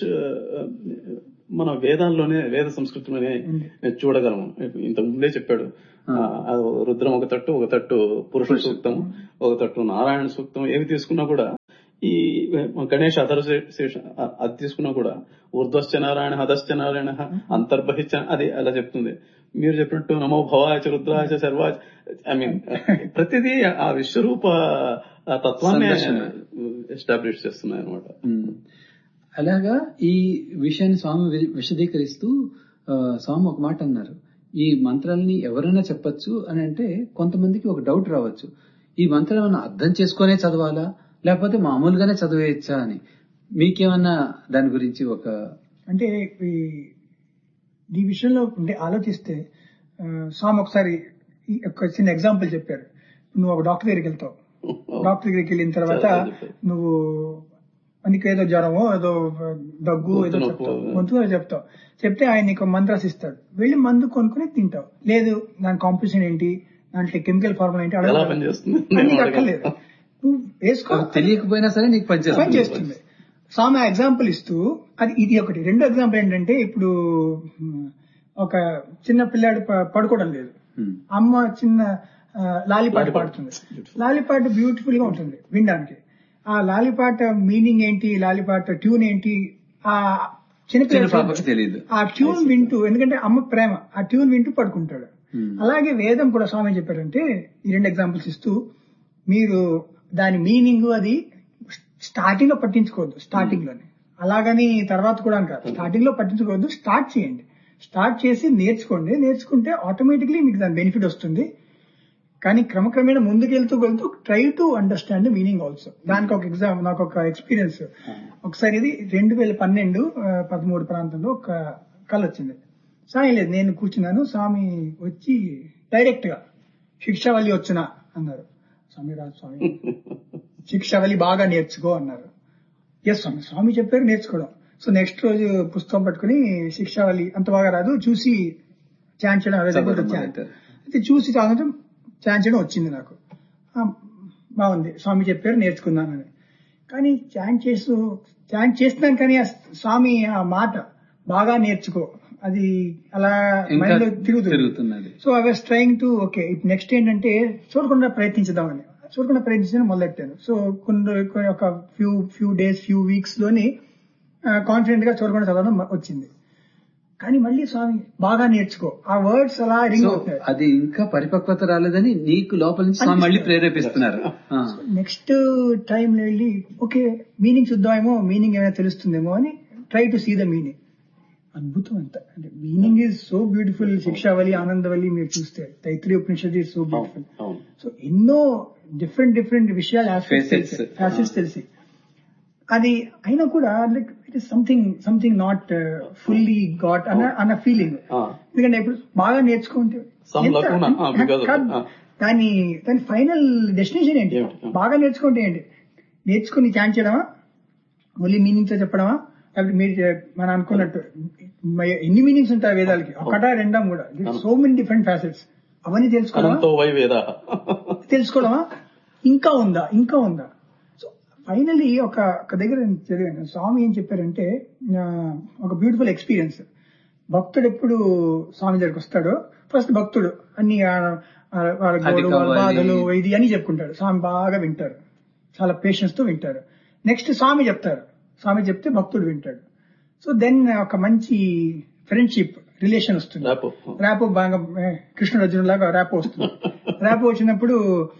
మన వేదాల్లోనే వేద సంస్కృతిలోనే చూడగలము ఇంత ముందే చెప్పాడు ఆ, అది రుద్రం ఒక తట్టు ఒక తట్టు పురుష సూక్తం ఒక తట్టు నారాయణ సూక్తం ఏవి తీసుకున్నా కూడా ఈ గణేష్ అధర్శేష అది తీసుకున్నా కూడా ఊర్ధ్వశ్చ నారాయణ హదశ్చ నారాయణ అంతర్బహిశ్చ అది అలా చెప్తుంది మీరు చెప్పినట్టు నమో భవాచ రుద్రాచ సర్వాచ ఐ మీన్ ప్రతిదీ ఆ విశ్వరూప ఆ తత్వాన్ని
సందర్శన.
ఎస్టాబ్లిష్ చేస్తున్నాయి అనమాట
ఉమ్. అలాగా ఈ విషయాన్ని స్వామి వి- విశదీకరిస్తూ ఆ, స్వామి ఒక మాట అన్నారు ఈ మంత్రాలని ఎవరైనా చెప్పొచ్చు అని అంటే కొంతమందికి ఒక డౌట్ రావచ్చు ఈ మంత్రం ఏమైనా అర్థం చేసుకునే చదవాలా లేకపోతే మామూలుగానే చదివేయచ్చా అని మీకేమన్నా దాని గురించి ఒక
అంటే ఈ ఈ విషయంలో అంటే ఆలోచిస్తే ఆ, స్వామి ఒకసారి ఈ ఒక చిన్న ఎగ్జాంపుల్ చెప్పారు నువ్వు ఒక డాక్టర్ దగ్గరికి వెళ్తావు డాక్టర్ దగ్గరికి వెళ్ళిన తర్వాత
చాలా చెప్పారు.
నువ్వు నీకు ఏదో జ్వరమో ఏదో దగ్గు ఏదో
గొంతు నొప్పి.
చెప్తావు గొంతు ఏదో చెప్తావు చెప్తే ఆయన నీకు మంత్రాస్ ఇస్తాడు వెళ్ళి మందు కొనుక్కుని తింటావు లేదు దాని కాంపిటీషన్ ఏంటి దాంట్లో కెమికల్ ఫార్ములా ఏంటి
ఎలా
అడగదు.
పనిచేస్తుంది?
నీకు అక్కర్లేదు నువ్వు వేసుకో
అది తెలియకపోయినా సరే నీకు
పని
పనిచేస్తుంది
చేస్తుంది స్వామి ఎగ్జాంపుల్ ఇస్తూ అది ఇది ఒకటి రెండో ఎగ్జాంపుల్ ఏంటంటే ఇప్పుడు మ్, ఒక చిన్న పిల్లాడు ప- పడుకోవడం లేదు
ఉమ్.
అమ్మ చిన్న ఆ, లాలిపాట
లాలిపాట.
పాడుతుంది లాలిపాట బ్యూటిఫుల్ గా ఉంటుంది వినడానికి ఆ లాలిపాట మీనింగ్ ఏంటి లాలిపాట ట్యూన్ ఏంటి ఆ చిన్న
చిన్న పాపకి
పిల్లలు
తెలియదు
ఆ ట్యూన్ వింటూ ఎందుకంటే అమ్మ ప్రేమ ఆ ట్యూన్ వింటూ పడుకుంటాడు
ఉమ్.
అలాగే వేదం కూడా స్వామి ఏం చెప్పారంటే ఈ రెండు ఎగ్జాంపుల్స్ ఇస్తూ మీరు దాని మీనింగ్ అది స్టార్టింగ్ లో పట్టించుకోవద్దు స్టార్టింగ్ లోనే అలాగని తర్వాత కూడా అని కాదు స్టార్టింగ్ లో పట్టించుకోవద్దు స్టార్ట్ చేయండి స్టార్ట్ చేసి నేర్చుకోండి నేర్చుకుంటే ఆటోమేటిక్లీ మీకు దాని బెనిఫిట్ వస్తుంది కానీ క్రమక్రమేణా ముందుకెళ్తూ వెళ్తూ try to understand meaning also దానికి ఒక ఎగ్జామ్ నాకు ఒక ఎక్స్పీరియన్స్ ఒకసారి ఇది రెండు వేల పన్నెండు ఆ, పదమూడు ప్రాంతంలో ఒక కళ వచ్చింది స్వామి లేదు నేను కూర్చున్నాను స్వామి వచ్చి డైరెక్ట్ గా శిక్షావళి వచ్చిన అన్నారు స్వామి రాజు స్వామి శిక్షావళి బాగా నేర్చుకో అన్నారు ఎస్ స్వామి స్వామి చెప్పారు నేర్చుకోవడం సో నెక్స్ట్ రోజు పుస్తకం పట్టుకుని శిక్షావళి అంత బాగా రాదు చూసి ఛాన్స్ చేయడం అదే
చదవడం
ఛాన్స్
మొదలెట్టారు.
అయితే చూసి చదవడం ఛాన్స్ చేయడం వచ్చింది నాకు ఆ, బాగుంది స్వామి చెప్పారు నేర్చుకున్నానని కానీ ఛాన్స్ చేస్తూ ఛాన్స్ చేస్తున్నాను కానీ ఆ స్వామి ఆ మాట బాగా నేర్చుకో అది అలా
ఇంకా
మైండ్ లో తిరుగుతుంది
తిరుగుతున్నది
so I was trying to okay ఇప్పుడు నెక్స్ట్ ఏంటంటే చూడకుండా ప్రయత్నించుదామని చూడకుండా ప్రయత్నించడం మొదలెట్టాను సో కొన్ని కొన్ని ఒక few few days few weeks లోని కాన్ఫిడెంట్ గా చూడకుండా చదవడం మ- వచ్చింది కానీ మళ్ళీ స్వామి బాగా నేర్చుకో ఆ వర్డ్స్ అలా రింగ్
సో
అవుతాయి
అది ఇంకా పరిపక్వత రాలేదని నీకు లోపల నుంచి స్వామి మళ్ళీ ప్రేరేపిస్తున్నారు ఆ.
నెక్స్ట్ టైం వెళ్ళి ఓకే మీనింగ్ చూద్దామేమో మీనింగ్ ఏమైనా తెలుస్తుందేమో అని try to see the meaning అద్భుతం అంత అంటే meaning is so beautiful Shikshavalli Anandavalli మీరు చూస్తే Taittiri Upanishad is so beautiful
అవును
సో ఎన్నో డిఫరెంట్ డిఫరెంట్ విషయాలు
Facets.
ఫ్యాసెట్స్ తెలిసి అది అయినా కూడా like it is something something not fully got అన్న అన్న ఫీలింగ్
ఆ,
ఎందుకంటే ఇప్పుడు బాగా నేర్చుకుంటే
Some
ఎంత-
lacuna, ah, because of
కాదు.
that, ah.
దాని దాని ఫైనల్ డెస్టినేషన్ ఏంటి
ఏమిటి? Ah.
బాగా నేర్చుకుంటే ఏంటి నేర్చుకుని ఛాన్స్ చేయడమా ఓన్లీ మీనింగ్ తో చెప్పడమా అప్పుడు మీరు చె- మనం అనుకున్నట్టు మ- ఎన్ని మీనింగ్స్ ఉంటాయి వేదాలకి ఒకటా రెండా మూడా సో మెనీ డిఫరెంట్ ఫ్యాసెట్స్ అవన్నీ తెలుసుకోవడమా
అనంతో వై వేద
తెలుసుకోవడమా ఇంకా ఉందా ఇంకా ఉందా సో ఫైనలీ ఒక ఒక దగ్గర నేను చదివాను స్వామి ఏం చెప్పారంటే ఆ, ఒక బ్యూటిఫుల్ ఎక్స్పీరియన్స్ భక్తుడు ఎప్పుడు స్వామి దగ్గరికి వస్తాడో ఫస్ట్ భక్తుడు అన్ని ఆ, ఆ, వాళ్ళ
అది
గోడు వాళ్ళ
కావాలి.
బాధలు ఇది అని చెప్పుకుంటాడు స్వామి బాగా వింటారు చాలా పేషెన్స్ తో వింటారు నెక్స్ట్ స్వామి చెప్తారు స్వామి చెప్తే భక్తుడు వింటాడు సో దెన్ ఒక మంచి ఫ్రెండ్షిప్ రిలేషన్ వస్తుంది
రాపో
ర్యాపో బాగా ఏ, కృష్ణుడు అర్జునుడు లాగా ర్యాపో వస్తుంది ర్యాపో వచ్చినప్పుడు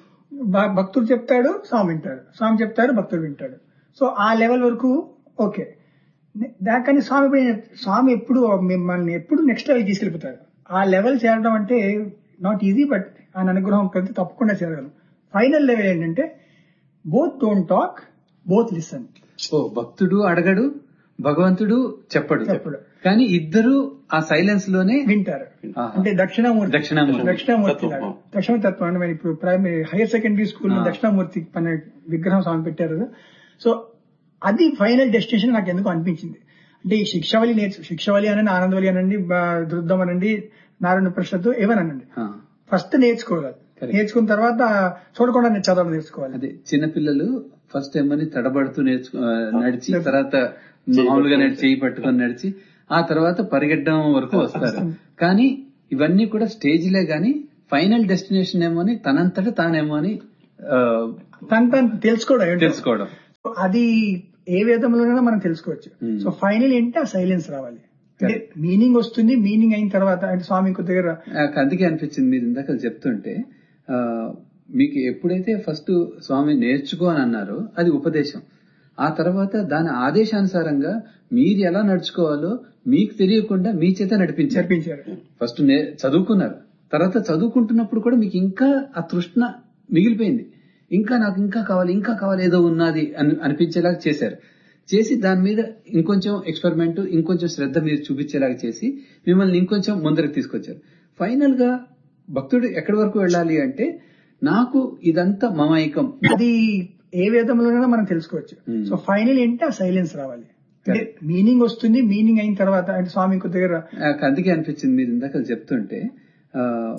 భ- భక్తుడు చెప్తాడు స్వామి వింటాడు స్వామి చెప్తాడు భక్తుడు వింటాడు సో ఆ లెవెల్ వరకు ఓకే దాకని స్వామి ఇప్పుడు- స్వామి ఎప్పుడు మిమ్మల్ని ఎప్పుడు నెక్స్ట్ లెవెల్ తీసుకెళ్ళిపోతాడు ఆ లెవెల్ చేరడం అంటే నాట్ ఈజీ బట్ ఆయన అనుగ్రహం కలిసి తప్పకుండా చేరగలం ఫైనల్ లెవెల్ ఏంటంటే both don't talk both listen
ఓ భక్తుడు అడగడు భగవంతుడు చెప్పడు
చెప్పడు.
కానీ ఇద్దరు ఆ సైలెన్స్ లోనే
వింటారు
ఆహా.
అంటే దక్షిణామూర్తి
దక్షిణామూర్తి.
దక్షిణామూర్తి
తత్వం.
లాగా దక్షిణ తత్వం అంటే మరి ఇప్పుడు ప్రైమరీ హైయర్ సెకండరీ స్కూల్
ఆ.
దక్షిణామూర్తి పైన విగ్రహం స్వామి పెట్టారు కదా సో అది ఫైనల్ డెస్టినేషన్ నాకు ఎందుకు అనిపించింది అంటే ఈ శిక్షవలి నేర్చు శిక్షవలి అనండి ఆనందవలి అనండి బా- ధృద్ధం అనండి నారాయణ ప్రశ్నతో ఏమనండి
ఆ,
ఫస్ట్ నేర్చుకోవాలి
Correct.
నేర్చుకున్న తర్వాత చూడకుండా నేను చదవడం నేర్చుకోవాలి
అదే చిన్నపిల్లలు ఫస్ట్ ఏమని తడబడుతూ నేర్చుకు ఆ, నడిచి తర్వాత మామూలుగా నడిచి చేయి పట్టుకొని నడిచి ఆ తర్వాత పరిగెట్టడం వరకు వస్తారు కానీ ఇవన్నీ కూడా స్టేజ్లే గాని ఫైనల్ డెస్టినేషన్ ఏమో అని తనంతట తానేమో అని ఆ,
తను తను తెలుసుకోవడం ఏంటో.
తెలుసుకోవడం
అది ఏ వేదంలోనైనా మనం తెలుసుకోవచ్చు
Hmm.
సో ఫైనల్ ఏంటి ఆ సైలెన్స్ రావాలి అంటే మీనింగ్ వస్తుంది మీనింగ్ అయిన తర్వాత అంటే స్వామి ఇంకో దగ్గర
నాకు అందుకే అనిపించింది మీరు ఇందాక చెప్తుంటే ఆ, మీకు ఎప్పుడైతే ఫస్ట్ స్వామి నేర్చుకో అని అన్నారో అది ఉపదేశం ఆ తర్వాత దాని ఆదేశానుసారంగా మీరు ఎలా నడుచుకోవాలో మీకు తెలియకుండా మీ చేత నడిపించారు
జరిపించారు
ఫస్ట్ నే- చదువుకున్నారు తర్వాత చదువుకుంటున్నప్పుడు కూడా మీకు ఇంకా ఆ తృష్ణ మిగిలిపోయింది ఇంకా నాకు ఇంకా కావాలి ఇంకా కావాలి ఏదో ఉన్నది అని అనిపించేలాగా చేశారు చేసి దాని మీద ఇంకొంచెం ఎక్స్పెరిమెంట్ ఇంకొంచెం శ్రద్ధ మీరు చూపించేలాగా చేసి మిమ్మల్ని ఇంకొంచెం ముందరికి తీసుకొచ్చారు ఫైనల్ గా భక్తుడు ఎక్కడి వరకు వెళ్ళాలి అంటే నాకు ఇదంతా మమైకం
అది ఏ వేదంలోనైనా మనం తెలుసుకోవచ్చు
Hmm.
సో ఫైనల్ ఏంటి ఆ సైలెన్స్ రావాలి అంటే మీనింగ్ వస్తుంది మీనింగ్ అయిన తర్వాత అంటే స్వామి ఇంకో దగ్గర
నాకు అందుకే అనిపించింది మీరు ఇందాక చెప్తుంటే ఆ,